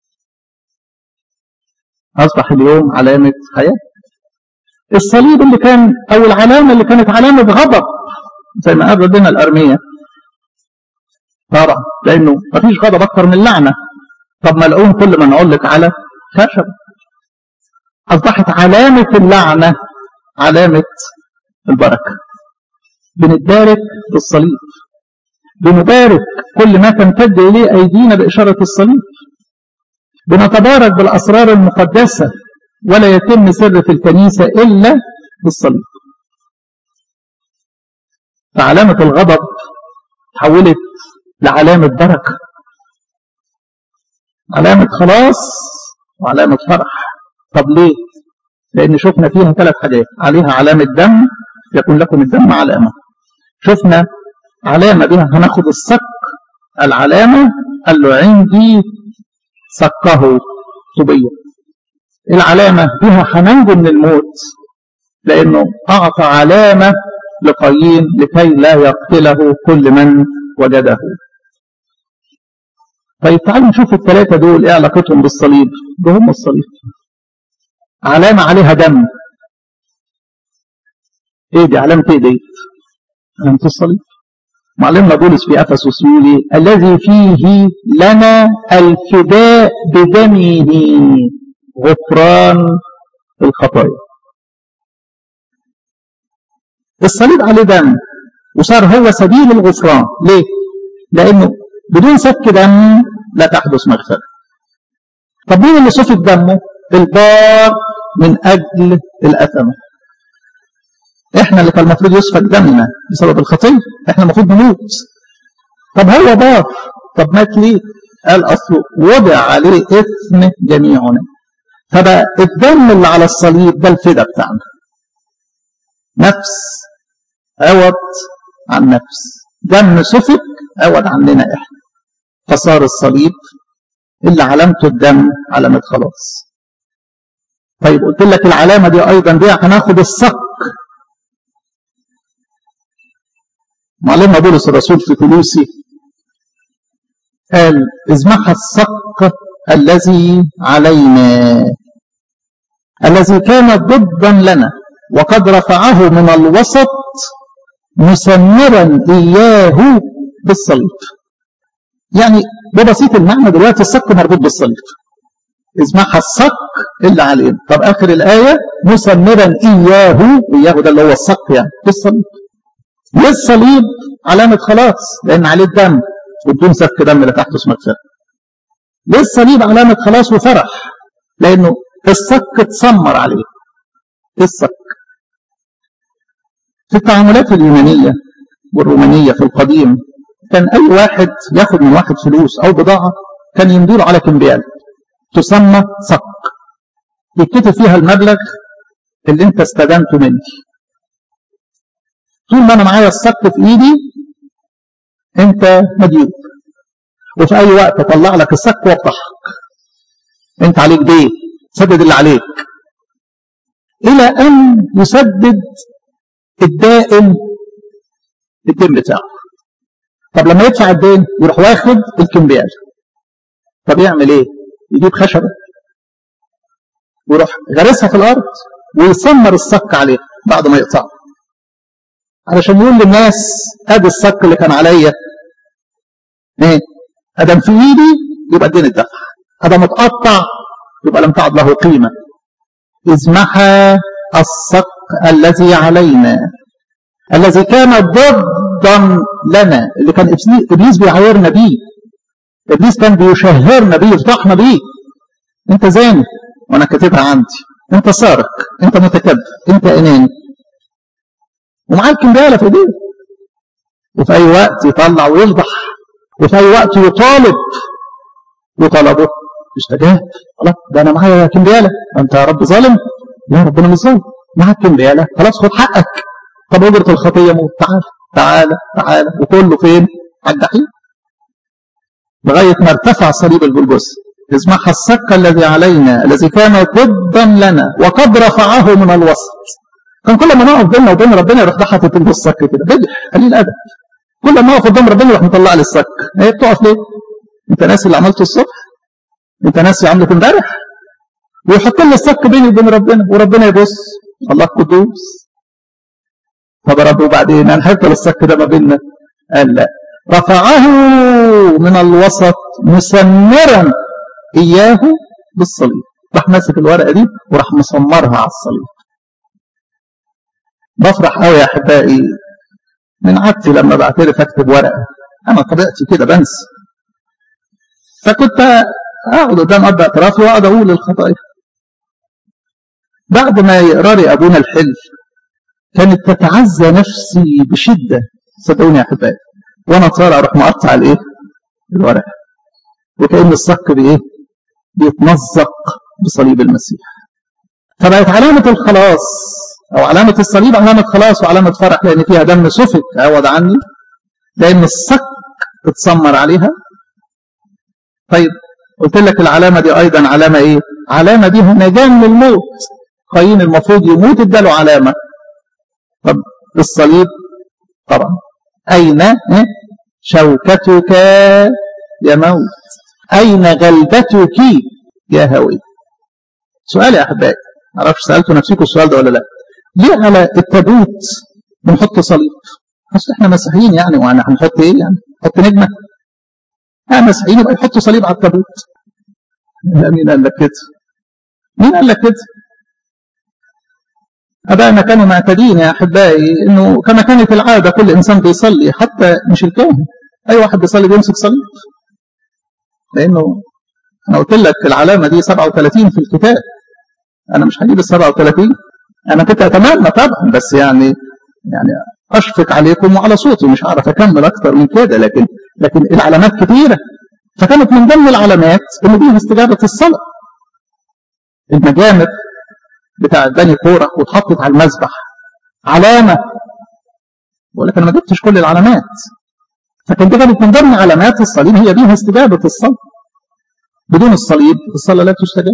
أصبح اليوم علامة حياة الصليب اللي كان أو العلامة اللي كانت علامة غضب زي ما قال ربنا الأرمية طبعا لأنه مفيش غضب أكتر من اللعنة طب ملعون كل ما نعلق على خشب أصبحت علامة اللعنة علامة البركة بنتبارك بالصليب بنبارك كل ما تمتد إليه أيدينا بإشارة الصليب بنتبارك بالأسرار المقدسة ولا يتم سر في الكنيسة إلا بالصليب فعلامة الغضب تحولت لعلامة بركة علامة خلاص وعلامة فرح طب ليه لأن شفنا فيها ثلاث حاجات عليها علامة دم يكون لكم الدم علامة شفنا علامة بها هناخد الصك العلامة قال له عندي صكه طبيا العلامة بها هننجو من الموت لأنه أعطى علامة لقايين لكي لا يقتله كل من وجده طيب تعالوا نشوف الثلاثة دول ايه علاقتهم بالصليب ده هم الصليب علامة عليها دم ايه دي علامة ايه دي علامة الصليب معلمنا بولس في افسس يقول الذي فيه لنا الفداء بدمه غفران الخطايا الصليب عليه دم وصار هو سبيل الغفران ليه لانه بدون سفك دم لا تحدث مغفره طب مين اللي سفك دمه البار من اجل الاثمه احنا اللي كان المفروض يسفك دمنا بسبب الخطيه احنا المفروض نموت طب هو بار طب مات ليه قال اصله وضع عليه اثم جميعنا فبقى الدم اللي على الصليب ده الفدا بتاعنا نفس عوض عن نفس دم سفك عوض عننا احنا فصار الصليب اللي علامته الدم علامة خلاص طيب قلت لك العلامة دي أيضا دي هناخد الصك معلمنا بولس الرسول في كلوسي قال ازمحى الصك الذي علينا الذي كان ضدا لنا وقد رفعه من الوسط مسمرا إياه بالصليب يعني ببسيط المعنى دلوقتي الصك مربوط بالصليب اسمعها الصك اللي علينا طب اخر الايه مسمرا اياه اياه ده اللي هو الصك يعني بالصليب للصليب علامه خلاص لان عليه الدم وبدون سفك دم لا تحدث مغفره للصليب علامه خلاص وفرح لانه الصك اتسمر عليه الصك في التعاملات اليونانيه والرومانيه في القديم كان اي واحد ياخد من واحد فلوس او بضاعه كان يمديله على كمبيال تسمى صك يكتب فيها المبلغ اللي انت استدنته مني طول ما انا معايا الصك في ايدي انت مديون وفي اي وقت اطلع لك الصك وافتحك انت عليك دين سدد اللي عليك الى ان يسدد الدائن الدين بتاعه طب لما يدفع الدين يروح واخد الكمبيال طب يعمل ايه يجيب خشبه ويروح غرسها في الارض ويسمر الصك عليها بعد ما يقطعها علشان يقول للناس ادي الصك اللي كان عليا ايه ادم في ايدي يبقى الدين اتدفع ادم اتقطع يبقى لم تعد له قيمه اذ محى الصك الذي علينا الذي كان ضدا لنا اللي كان ابليس بيعايرنا بيه ابليس كان بيشهرنا بيه يفضحنا بيه انت زاني وانا كاتبها عندي انت سارق انت متكبر انت اناني ومعاه الكمبياله في ايديه وفي اي وقت يطلع ويفضح وفي اي وقت يطالب وطلبه استجاب خلاص ده انا معايا كمبياله انت يا رب ظالم لا ربنا مش ظالم معاك كمبياله خلاص خد حقك طب اجره الخطيه موت تعالى تعالى تعالى وكله فين على الجحيم لغايه ما ارتفع صليب الجلجث اسمعها السك الذي علينا الذي كان ضدا لنا وقد رفعه من الوسط كان كل ما نقف بيننا وبين ربنا يروح ضحك في السك كده بدح قليل ادب كل ما اقف قدام ربنا يروح مطلع لي السك هي بتقف ليه؟ انت ناسي اللي عملته الصبح؟ انت ناسي عملته امبارح؟ ويحط لي السك بيني وبين ربنا وربنا يبص الله قدوس طب يا رب وبعدين انا هفضل السك ده ما بيننا قال لا رفعه من الوسط مسمرا اياه بالصليب راح ماسك الورقه دي وراح مسمرها على الصليب بفرح قوي يا احبائي من عادتي لما بعترف اكتب ورقه انا طبيعتي كده بنسى فكنت اقعد قدام اب اعترافي واقعد اقول الخطايا بعد ما يقرا لي ابونا الحلف كانت تتعزى نفسي بشده صدقوني يا احبائي وانا طالع اروح مقطع الايه؟ الورقه وكان الصك بايه؟ بيتمزق بصليب المسيح فبقت علامه الخلاص او علامه الصليب علامه خلاص وعلامه فرح لان فيها دم سفك عوض عني لان الصك اتسمر عليها طيب قلت لك العلامه دي ايضا علامه ايه؟ علامه بيها نجاه من الموت قايين المفروض يموت اداله علامه طب الصليب طبعا أين شوكتك يا موت أين غلبتك يا هوي سؤال يا أحبائي معرفش سألتوا نفسكم السؤال ده ولا لا ليه على التابوت بنحط صليب اصل احنا مسيحيين يعني وانا هنحط ايه يعني نحط نجمه احنا مسيحيين يبقى يحطوا صليب على التابوت لا مين قال لك كده مين قال لك كده أبائنا كانوا معتادين يا أحبائي إنه كما كانت العادة كل إنسان بيصلي حتى مش الكاهن أي واحد بيصلي بيمسك صليب لأنه أنا قلت لك العلامة دي 37 في الكتاب أنا مش هجيب ال 37 أنا كنت أتمنى طبعا بس يعني يعني أشفق عليكم وعلى صوتي مش هعرف أكمل أكتر من كده لكن لكن العلامات كثيرة فكانت من ضمن العلامات إن دي استجابة الصلاة المجامر بتاع بني كورة واتحطت على المذبح علامة بقول لك أنا ما جبتش كل العلامات فكان دي كانت من ضمن علامات الصليب هي بيها استجابة الصلاة بدون الصليب الصلاة لا تستجاب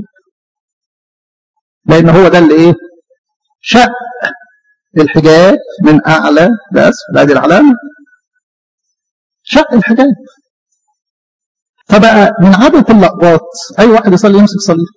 لأن هو ده اللي إيه شق الحجاب من أعلى لأسفل هذه العلامة شق الحجاب فبقى من عادة اللقبات أي واحد يصلي يمسك صليب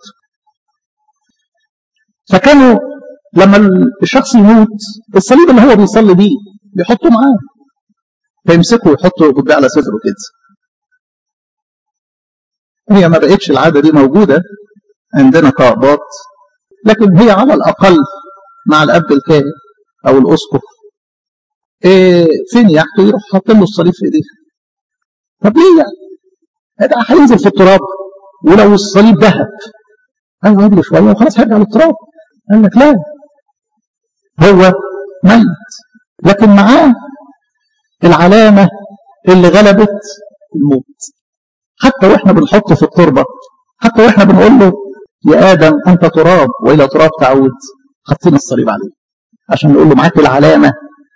فكانوا لما الشخص يموت الصليب اللي هو بيصلي بيه بيحطه معاه فيمسكه ويحطه قدام على صدره كده هي ما بقتش العادة دي موجودة عندنا كأباط لكن هي على الأقل مع الأب الكاهن أو الأسقف إيه فين يحته يروح حاطين له الصليب في إيديه طب ليه يعني؟ ده هينزل في التراب ولو الصليب ذهب أيوه يجري شوية وخلاص هيرجع للتراب قال لك لا هو ميت لكن معاه العلامة اللي غلبت الموت حتى واحنا بنحطه في التربة حتى واحنا بنقول له يا آدم أنت تراب وإلى تراب تعود حاطين الصليب عليه عشان نقول له معاك العلامة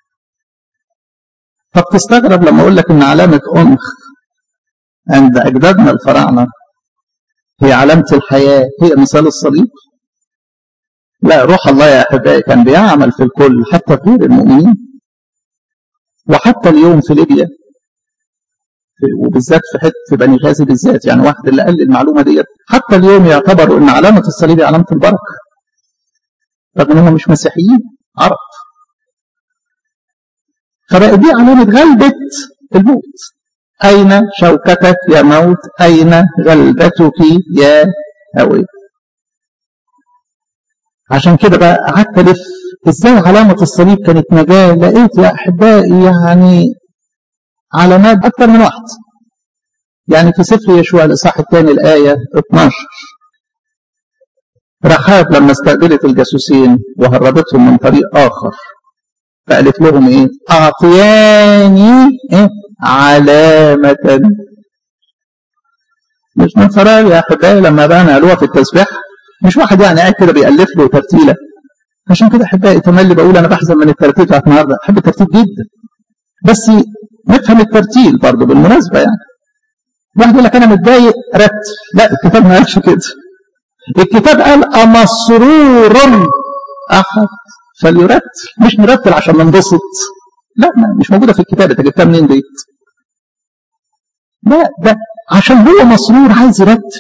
فبتستغرب لما أقول لك إن علامة أنخ عند أجدادنا الفراعنة هي علامة الحياة هي مثال الصليب لا روح الله يا أحبائي كان بيعمل في الكل حتى في غير المؤمنين وحتى اليوم في ليبيا وبالذات في حته في بني غازي بالذات يعني واحد اللي قال لي المعلومه ديت حتى اليوم يعتبروا ان علامه الصليب علامه البركه رغم انهم مش مسيحيين عرب فبقت دي علامه غلبه الموت اين شوكتك يا موت اين غلبتك يا هوي عشان كده بقى قعدت الف ازاي علامه الصليب كانت نجاه لقيت يا احبائي يعني علامات أكثر من واحد يعني في سفر يشوع الإصحاح الثاني الآية 12 رحاب لما استقبلت الجاسوسين وهربتهم من طريق آخر فقالت لهم إيه أعطياني إيه علامة مش من فراغ يا أحبائي لما بقى نقلوها في التسبيح مش واحد يعني قاعد كده بيألف له ترتيلة عشان كده أحبائي تملي بقول أنا بحزن من الترتيل بتاعت النهارده أحب الترتيل جدا بس نفهم الترتيل برضه بالمناسبة يعني واحد يقول لك أنا متضايق رتل لا الكتاب ما قالش كده الكتاب قال أمسرور أحد فليرتل مش نرتل عشان ننبسط لا مش موجودة في الكتاب أنت جبتها منين ديت لا ده عشان هو مسرور عايز يرتل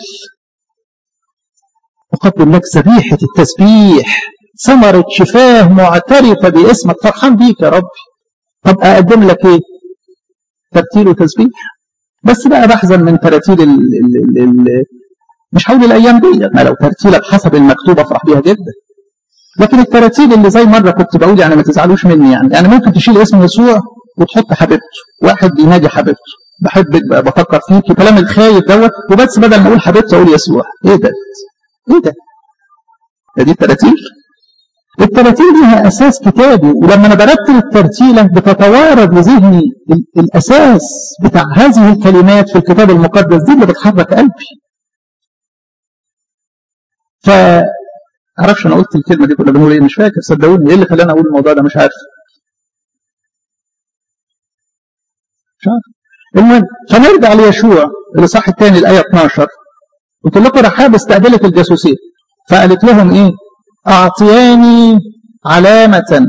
أقدم لك ذبيحة التسبيح ثمرة شفاه معترفة باسمك فرحان بيك يا ربي طب أقدم لك إيه ترتيل وتسبيح بس بقى بحزن من تراتيل ال ال ال ال مش هقول الايام دي ما لو ترتيله بحسب المكتوب افرح بيها جدا لكن التراتيل اللي زي مره كنت بقول يعني ما تزعلوش مني يعني يعني ممكن تشيل اسم يسوع وتحط حبيبته واحد بينادي حبيبته بحبك بقى بفكر فيك الكلام الخايف دوت وبس بدل ما اقول حبيبته اقول يسوع ايه ده ايه ده دي التراتيل التراتيل لها اساس كتابي ولما انا برتل الترتيله بتتوارد لذهني الاساس بتاع هذه الكلمات في الكتاب المقدس دي اللي بتحرك قلبي ف عرفش انا قلت الكلمه دي كنا بنقول ايه مش فاكر صدقوني ايه اللي خلاني اقول الموضوع ده مش عارف مش عارف المهم فنرجع ليشوع الاصحاح الثاني الايه 12 قلت لكم رحاب استقبلت الجاسوسين فقالت لهم ايه أعطياني علامة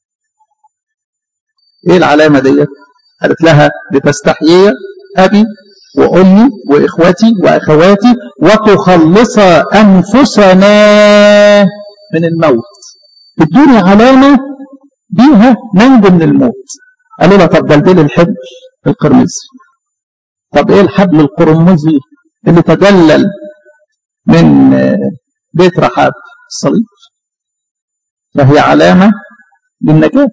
إيه العلامة دي قالت لها لتستحيي أبي وأمي وإخوتي وأخواتي وتخلص أنفسنا من الموت ادوني علامة بيها ننجو من الموت قالوا لها طب دلدل الحبل القرمزي طب ايه الحبل القرمزي اللي تدلل من بيت رحاب الصليب فهي علامة للنجاة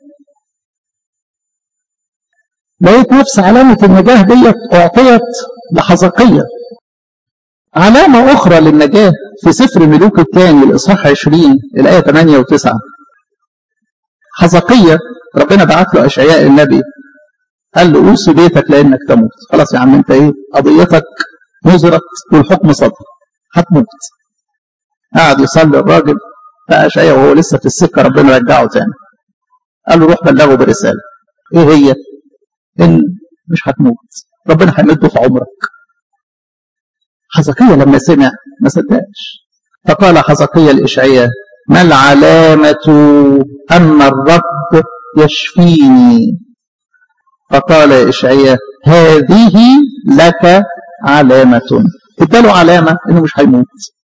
لقيت نفس علامة النجاة ديت أعطيت لحزقية علامة أخرى للنجاة في سفر ملوك الثاني الإصحاح 20 الآية 8 و9 حزقية ربنا بعت له أشعياء النبي قال له أوصي بيتك لأنك تموت خلاص يا عم أنت إيه قضيتك نزرت والحكم صدر هتموت قعد يصلي الراجل فأشعياء وهو لسه في السكة ربنا رجعه تاني قال له روح بلغه برسالة ايه هي ان مش هتموت ربنا هيمده في عمرك حزقية لما سمع ما صدقش فقال حزقية لإشعياء ما العلامة أما الرب يشفيني فقال إشعياء هذه لك علامة اداله علامة انه مش هيموت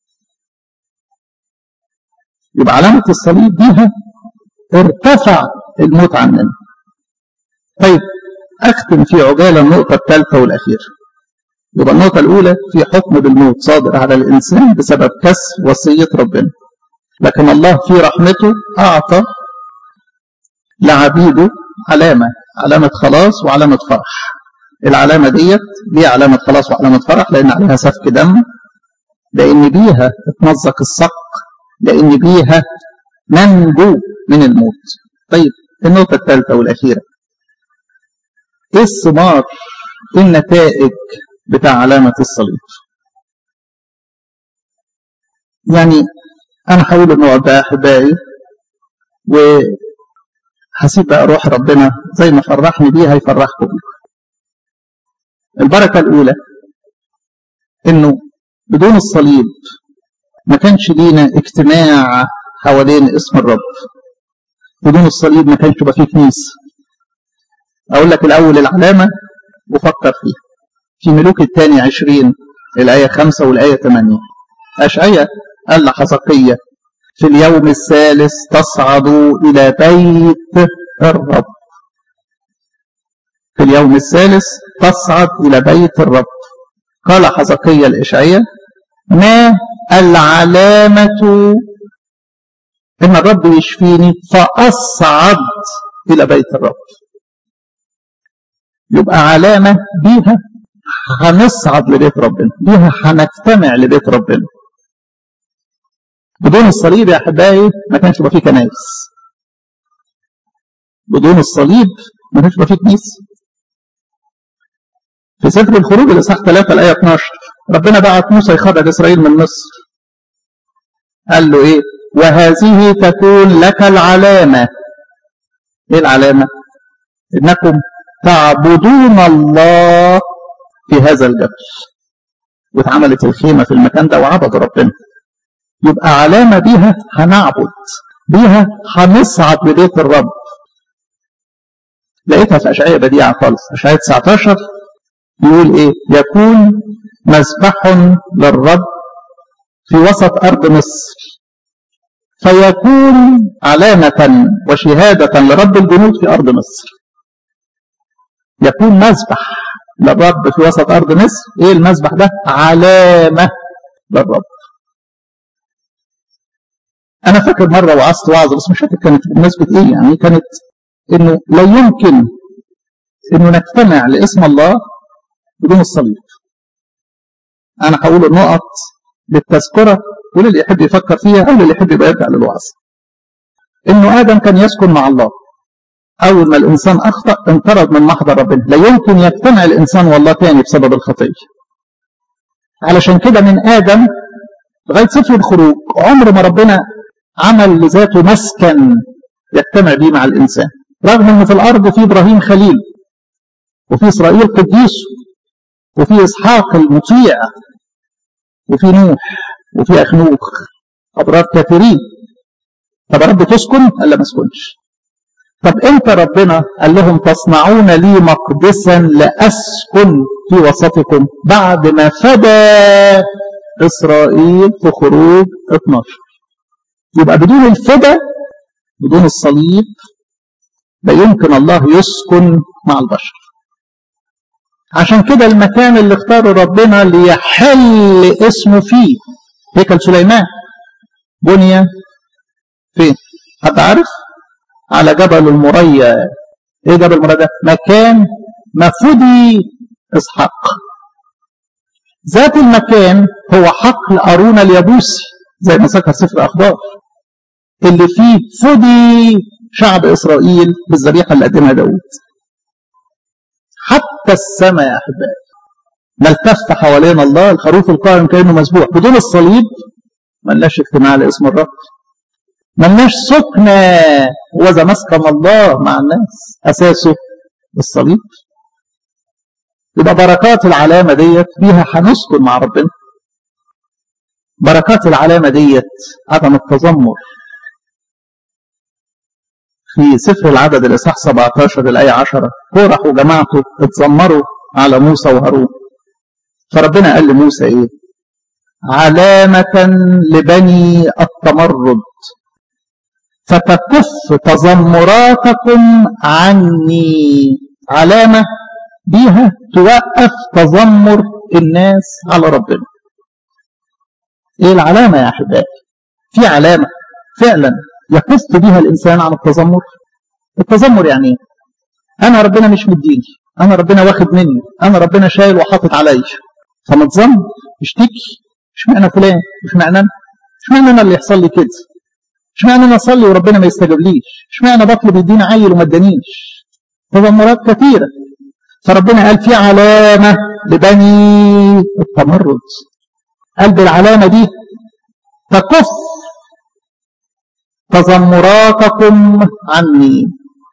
يبقى علامة الصليب بيها ارتفع الموت عننا طيب أختم في عجالة النقطة الثالثة والأخيرة يبقى النقطة الأولى في حكم بالموت صادر على الإنسان بسبب كسر وصية ربنا لكن الله في رحمته أعطى لعبيده علامة علامة خلاص وعلامة فرح العلامة ديت ليه علامة خلاص وعلامة فرح لأن عليها سفك دم لأن بيها اتمزق الصق لأن بيها ننجو من الموت طيب النقطة الثالثة والأخيرة إيه الثمار إيه النتائج بتاع علامة الصليب يعني أنا هقول النوع ده أحبائي وهسيب بقى روح ربنا زي ما فرحني بيه هيفرحكم بيه البركة الأولى إنه بدون الصليب ما كانش لينا اجتماع حوالين اسم الرب بدون الصليب ما كانش يبقى فيه كنيسة أقول لك الأول العلامة وفكر فيها في ملوك الثاني عشرين الآية خمسة والآية ثمانية أشعية قال لحزقية في اليوم الثالث تصعد إلى بيت الرب في اليوم الثالث تصعد إلى بيت الرب قال حزقية الإشعية ما العلامة إن الرب يشفيني فأصعد إلى بيت الرب يبقى علامة بيها هنصعد لبيت ربنا بيها هنجتمع لبيت ربنا بدون الصليب يا أحبائي ما كانش يبقى فيه كنايس بدون الصليب ما كانش يبقى فيه كنيسة في سفر الخروج الإصحاح 3 الآية 12 ربنا بعت موسى يخرج إسرائيل من مصر قال له إيه وهذه تكون لك العلامة إيه العلامة إنكم تعبدون الله في هذا الجبل واتعملت الخيمة في المكان ده وعبدوا ربنا يبقى علامة بيها هنعبد بيها هنصعد لبيت الرب لقيتها في أشعية بديعة خالص أشعية 19 يقول إيه يكون مذبح للرب في وسط أرض مصر فيكون علامة وشهادة لرب الجنود في أرض مصر يكون مذبح للرب في وسط أرض مصر إيه المذبح ده علامة للرب أنا فاكر مرة وعظت وعظة بس مش فاكر كانت بمناسبة إيه يعني كانت إنه لا يمكن إنه نجتمع لاسم الله بدون الصليب أنا هقول النقط للتذكرة وللي يحب يفكر فيها أو للي يحب يبقى يرجع للوعظ إنه آدم كان يسكن مع الله أول ما الإنسان أخطأ انطرد من محضر ربنا لا يمكن يجتمع الإنسان والله تاني بسبب الخطية علشان كده من آدم لغاية سفر الخروج عمر ما ربنا عمل لذاته مسكن يجتمع به مع الإنسان رغم أنه في الأرض في إبراهيم خليل وفي إسرائيل قديس وفي إسحاق المطيع وفي نوح وفي أخنوخ أبرار كثيرين طب يا رب تسكن؟ قال لا ما اسكنش طب امتى ربنا قال لهم تصنعون لي مقدسا لأسكن في وسطكم بعد ما فدى إسرائيل في خروج 12 يبقى بدون الفدى بدون الصليب لا يمكن الله يسكن مع البشر عشان كده المكان اللي اختاره ربنا ليحل اسمه فيه هيكل سليمان بني فين حد عارف على جبل المريا ايه جبل المريا ده مكان مفدي اسحاق ذات المكان هو حقل أرونا اليابوسي زي ما ذكر سفر أخبار اللي فيه فدي شعب إسرائيل بالذبيحة اللي قدمها داود حتى السماء يا أحبائي نلتف حوالين الله الخروف القائم كأنه مسبوح بدون الصليب ملناش اجتماع لاسم الرب ملناش سكنة وذا مسكن الله مع الناس أساسه الصليب يبقى بركات العلامة ديت بيها هنسكن مع ربنا بركات العلامة ديت عدم التذمر في سفر العدد الإصحاح 17 الآية 10 كورح وجماعته اتذمروا على موسى وهارون فربنا قال لموسى إيه علامة لبني التمرد فتكف تذمراتكم عني علامة بيها توقف تذمر الناس على ربنا ايه العلامة يا احبائي في علامة فعلا يكف بها الانسان عن التذمر التذمر يعني ايه انا ربنا مش مديني انا ربنا واخد مني انا ربنا شايل وحاطط عليا فما تذمر اشتكي اشمعنى فلان اشمعنى انا اشمعنى انا اللي يحصل لي كده اشمعنى انا اصلي وربنا ما يستجيبليش اشمعنى بطلب يدينا عيل وما ادانيش تذمرات كثيره فربنا قال في علامه لبني التمرد قال بالعلامه دي تكف تذمراتكم عني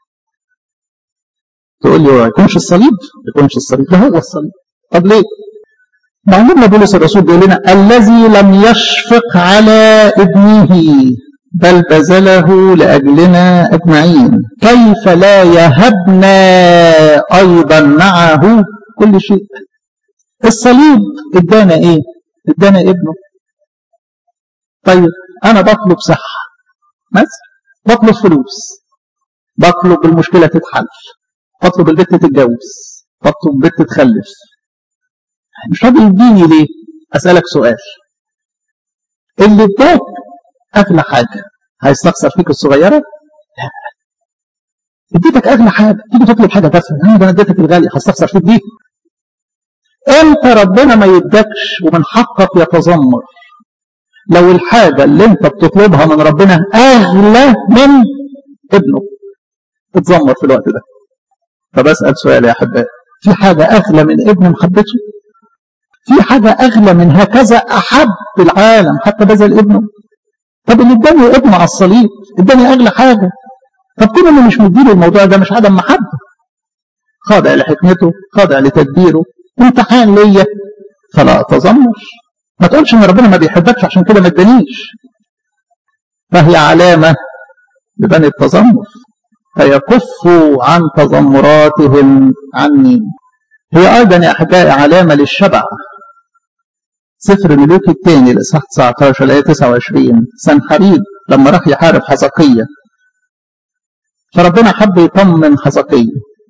تقول لي ما يكونش الصليب ما يكونش الصليب ده هو الصليب طب ليه معلومنا بولس الرسول بيقول لنا الذي لم يشفق على ابنه بل بذله لأجلنا أجمعين كيف لا يهبنا أيضا معه كل شيء الصليب ادانا ايه ادانا ابنه طيب انا بطلب صحة مثلا بطلب فلوس بطلب المشكلة تتحل بطلب البنت تتجوز بطلب البنت تخلف مش راضي يديني ليه اسألك سؤال اللي اداك اغلى حاجة هيستخسر فيك الصغيرة لا اديتك اغلى حاجة تيجي تطلب حاجة تافهة انا ده انا اديتك الغالية هستخسر فيك دي امتى ربنا ما يدكش ومن حقك يتذمر لو الحاجة اللي انت بتطلبها من ربنا اغلى من ابنه تتذمر في الوقت ده فبسأل سؤال يا احبائي في حاجة اغلى من ابن محبته في حاجة اغلى من هكذا احب العالم حتى بذل ابنه طب اللي اداني ابنه على الصليب اداني اغلى حاجة طب كل اللي مش مديله الموضوع ده مش عدم محبة خاضع لحكمته خاضع لتدبيره امتحان ليا فلا اتذمر ما تقولش ان ربنا ما بيحبكش عشان كده ما ادانيش فهي علامه لبني التذمر فيكفوا عن تذمراتهم عني هي ايضا يا احبائي علامه للشبع سفر ملوك الثاني الاصحاح 19 الايه 29 سنحريب لما راح يحارب حزقيه فربنا حب يطمن حزقيه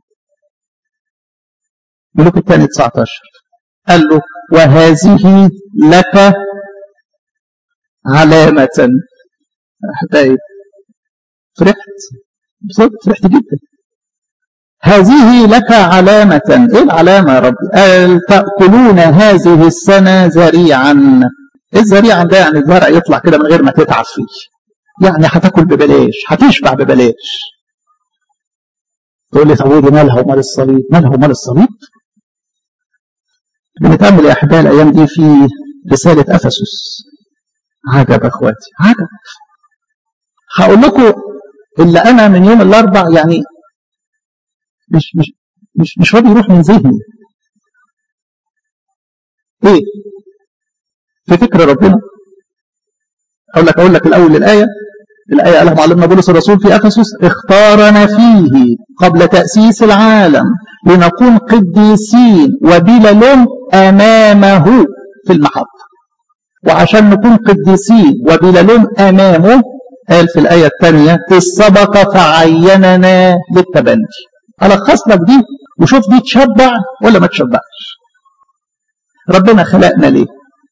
ملوك الثاني 19 قال له وهذه لك علامة أحبائي فرحت بصدق فرحت جدا هذه لك علامة إيه العلامة يا رب قال تأكلون هذه السنة زريعا إيه الزريعا ده يعني الزرع يطلع كده من غير ما تتعب فيه يعني هتاكل ببلاش هتشبع ببلاش تقول لي طب ودي مالها ومال الصليب مالها ومال الصليب بنتأمل يا أحبائي الأيام دي في رسالة أفسس عجب أخواتي عجب هقول لكم اللي أنا من يوم الأربع يعني مش مش مش مش راضي يروح من ذهني إيه في فكر ربنا أقول لك أقول لك الأول الآية الآية قالها معلمنا بولس الرسول في أفسس اختارنا فيه قبل تأسيس العالم لنكون قديسين وبلا لوم أمامه في المحبة وعشان نكون قديسين وبلا لوم أمامه قال في الآية الثانية السبق فعيننا للتبني ألخص لك دي وشوف دي تشبع ولا ما تشبعش ربنا خلقنا ليه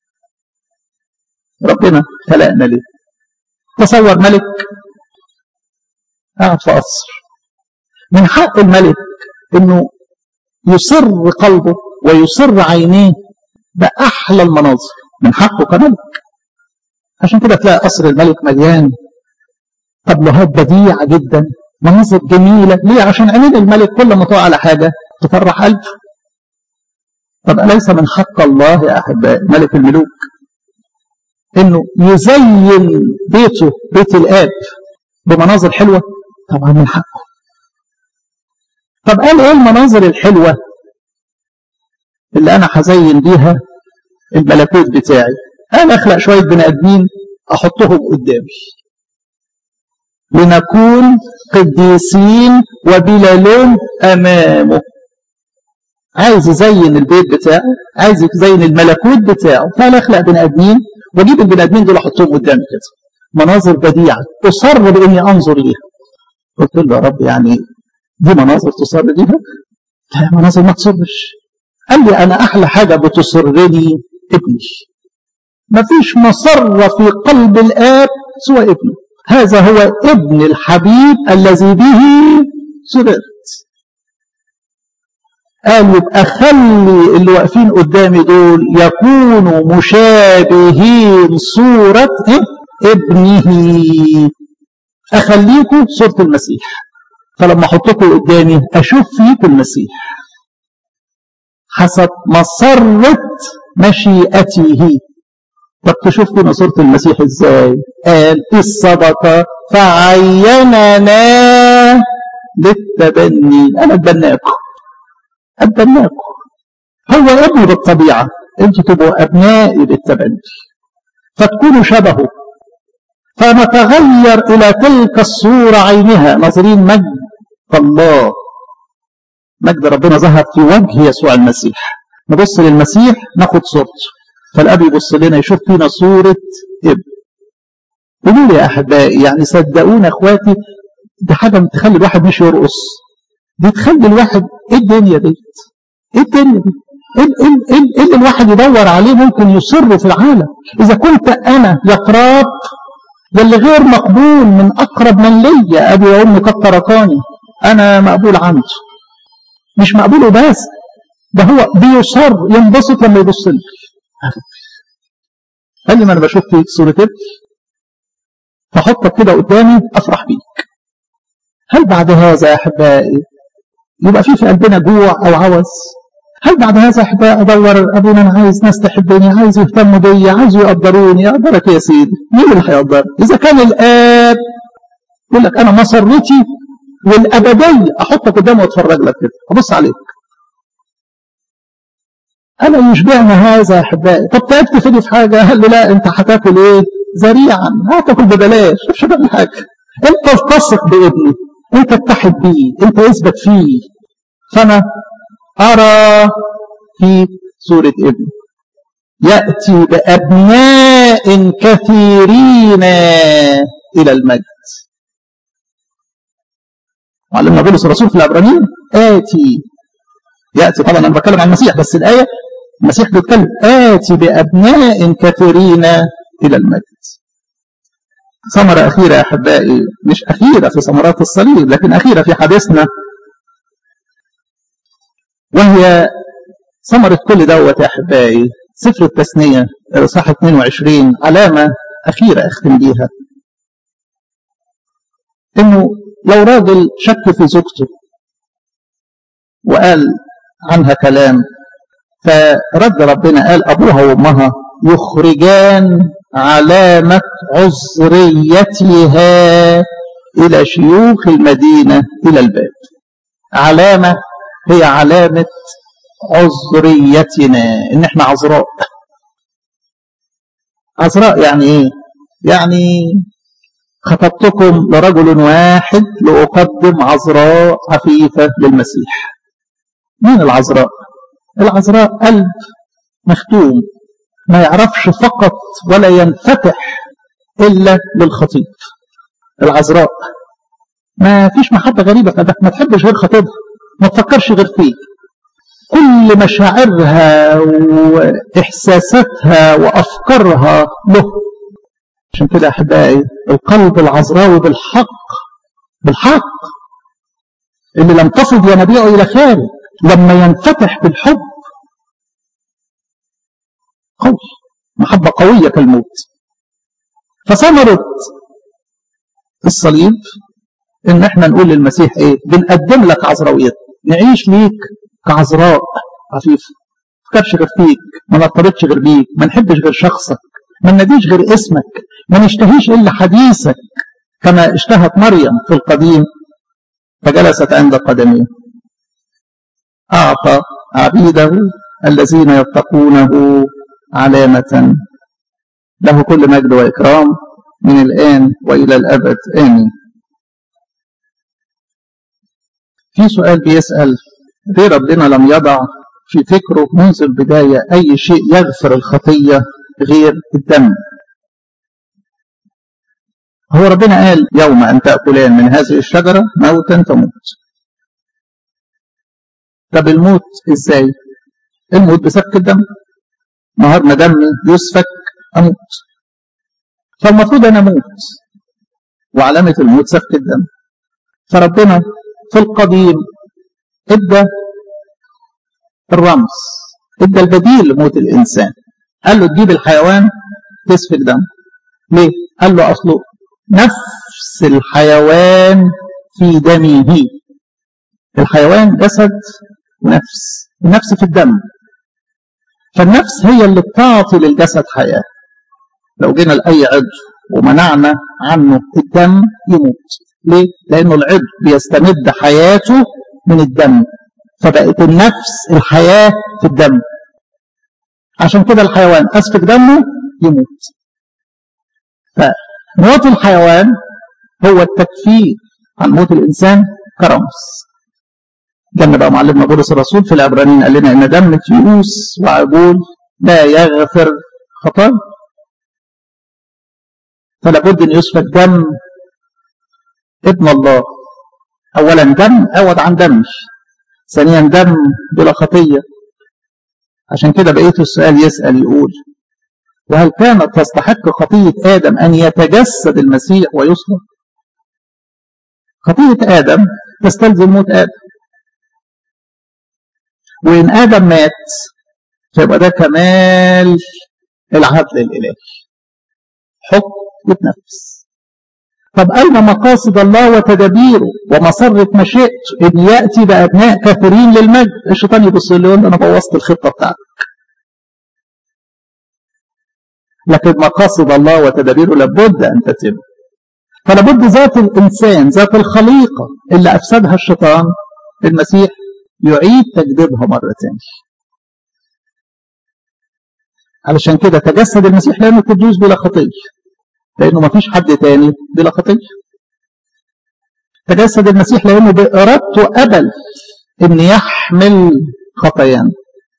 ربنا خلقنا ليه تصور ملك قاعد في قصر من حق الملك انه يصر قلبه ويصر عينيه بأحلى المناظر من حقه كملك عشان كده تلاقي قصر الملك مليان طبلوهات بديعة جدا مناظر جميلة ليه عشان عينين الملك كل ما تقع على حاجة تفرح قلبه طب أليس من حق الله يا أحبائي ملك الملوك انه يزين بيته بيت الاب بمناظر حلوه طبعا من حقه طب قال ايه المناظر الحلوه اللي انا هزين بيها الملكوت بتاعي انا اخلق شويه بني ادمين احطهم قدامي لنكون قديسين وبلا لوم امامه عايز يزين البيت بتاعه عايز يزين الملكوت بتاعه فانا اخلق بني ادمين واجيب البني ادمين دول احطهم قدامي كده مناظر بديعه اصر باني انظر ليها قلت له يا رب يعني دي مناظر تصر ليها لا مناظر ما تصرش قال لي أنا أحلى حاجة بتسرني ابني مفيش مسرة في قلب الآب سوى ابنه هذا هو ابن الحبيب الذي به سررت قال يبقى خلي اللي واقفين قدامي دول يكونوا مشابهين صورة ابنه أخليكم صورة المسيح فلما أحطكم قدامي أشوف فيكم المسيح حسب مسرة مشيئته طب تشوف فينا صورة المسيح ازاي قال الصدقة فعيننا للتبني أنا أتبناكم أتبناكم هو ابن بالطبيعة انتوا تبقوا أبنائي بالتبني فتكونوا شبهه فنتغير إلى تلك الصورة عينها ناظرين مجد الله مجد ربنا ظهر في وجه يسوع المسيح نبص للمسيح ناخد صورته فالأب يبص لنا يشوف فينا صورة ابن قولوا لي يا أحبائي يعني صدقونا أخواتي دي حاجة تخلي الواحد مش يرقص دي تخلي الواحد إيه الدنيا دي إيه الدنيا دي إيه, إيه, إيه, إيه اللي الواحد يدور عليه ممكن يصره في العالم إذا كنت أنا يا قراب يلي غير مقبول من أقرب من لي أبي وأمي قد تركاني أنا مقبول عنده مش مقبوله بس ده هو بيصر ينبسط لما يبص لي قال لي ما انا بشوف فيك صورة ابني فحطك كده قدامي افرح بيك هل بعد هذا يا احبائي يبقى في في قلبنا جوع او عوز هل بعد هذا يا احبائي ادور ابونا انا عايز ناس تحبني عايز يهتموا بيا عايز يقدروني يقدرك يا سيدي مين اللي هيقدرك اذا كان الاب يقول لك انا مسرتي والابديه احطك قدامي واتفرج لك كده ابص عليك ألا يشبعنا هذا يا أحبائي طب تعبت فيني في حاجة قال لي لا أنت هتاكل إيه ذريعا هتاكل ببلاش مش هتعمل حاجة أنت تثق بابني أنت اتحد بيه أنت اثبت فيه فأنا أرى في سورة ابني يأتي بأبناء كثيرين إلى المجد معلمنا بولس الرسول في العبرانيين آتي يأتي طبعا أنا بتكلم عن المسيح بس الآية المسيح بيتكلم آتي بأبناء كثيرين إلى المجد ثمرة أخيرة يا أحبائي مش أخيرة في ثمرات الصليب لكن أخيرة في حديثنا وهي ثمرة كل دوت يا أحبائي سفر التثنية صح 22 علامة أخيرة أختم بيها إنه لو راجل شك في زوجته وقال عنها كلام فرد ربنا قال أبوها وأمها يخرجان علامة عذريتها إلى شيوخ المدينة إلى الباب علامة هي علامة عذريتنا إن إحنا عذراء عذراء يعني إيه؟ يعني خطبتكم لرجل واحد لأقدم عذراء عفيفة للمسيح مين العذراء العذراء قلب مختوم ما يعرفش فقط ولا ينفتح إلا للخطيب العذراء ما فيش محبة غريبة في ما تحبش غير خطيبها ما تفكرش غير فيه كل مشاعرها وإحساساتها وأفكارها له عشان كده أحبائي القلب العذراوي بالحق بالحق اللي لم تصد ينابيعه إلى خارج لما ينفتح بالحب قوي محبة قوية كالموت فثمرة الصليب ان احنا نقول للمسيح ايه بنقدم لك عذراويتنا نعيش ليك كعذراء عفيفة ما نفكرش غير فيك ما نرتبطش غير بيك ما نحبش غير شخصك ما نناديش غير اسمك ما نشتهيش الا حديثك كما اشتهت مريم في القديم فجلست عند قدميه أعطى عبيده الذين يتقونه علامة له كل مجد وإكرام من الآن وإلى الأبد آمين في سؤال بيسأل ليه ربنا لم يضع في فكره منذ البداية أي شيء يغفر الخطية غير الدم هو ربنا قال يوم أن تأكلان من هذه الشجرة موتا تموت طب الموت ازاي الموت بسفك الدم نهار ما دمي يسفك اموت فالمفروض انا اموت وعلامه الموت سفك الدم فربنا في القديم ادى الرمز ادى البديل لموت الانسان قال له تجيب الحيوان تسفك دم ليه؟ قال له اصله نفس الحيوان في دمه الحيوان جسد ونفس النفس في الدم فالنفس هي اللي بتعطي للجسد حياة لو جينا لأي عضو ومنعنا عنه الدم يموت ليه؟ لأنه العضو بيستمد حياته من الدم فبقت النفس الحياة في الدم عشان كده الحيوان أسفك دمه يموت فموت الحيوان هو التكفير عن موت الإنسان كرمز جنة بقى معلمنا بولس الرسول في العبرانيين قال لنا إن دم تيؤوس وعجول لا يغفر خطايا فلا بد أن يسفك دم ابن الله أولا دم أود عن دم ثانيا دم بلا خطية عشان كده بقيت السؤال يسأل يقول وهل كانت تستحق خطية آدم أن يتجسد المسيح ويصلب خطية آدم تستلزم موت آدم وإن آدم مات فيبقى ده كمال العدل الإلهي حكم يتنفس طب أين مقاصد الله وتدابيره ومسرة مشيئته إن يأتي بأبناء كثيرين للمجد الشيطان يبص له يقول أنا بوظت الخطة بتاعتك لكن مقاصد الله وتدابيره لابد أن تتم فلابد ذات الإنسان ذات الخليقة اللي أفسدها الشيطان المسيح يعيد تجديدها مرة ثانية علشان كده تجسد المسيح لأنه قدوس بلا خطية لأنه ما فيش حد تاني بلا خطية تجسد المسيح لأنه بإرادته قبل أن يحمل خطايانا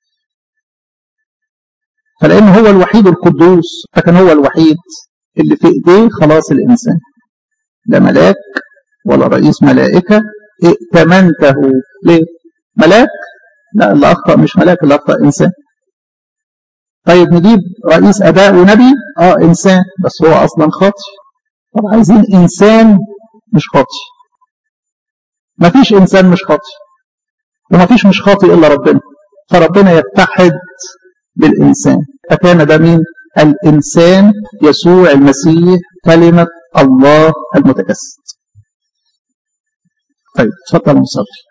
فلأنه هو الوحيد القدوس فكان هو الوحيد اللي في إيديه خلاص الإنسان لا ملاك ولا رئيس ملائكة ائتمنته ليه؟ ملاك؟ لا اللي أخطأ مش ملاك اللي أخطأ إنسان طيب نجيب رئيس أداء ونبي آه إنسان بس هو أصلا خاطي طب عايزين إنسان مش خاطي مفيش إنسان مش خاطي ومفيش مش خاطي إلا ربنا فربنا يتحد بالإنسان فكان ده مين؟ الإنسان يسوع المسيح كلمة الله المتجسد طيب تفضل نصلي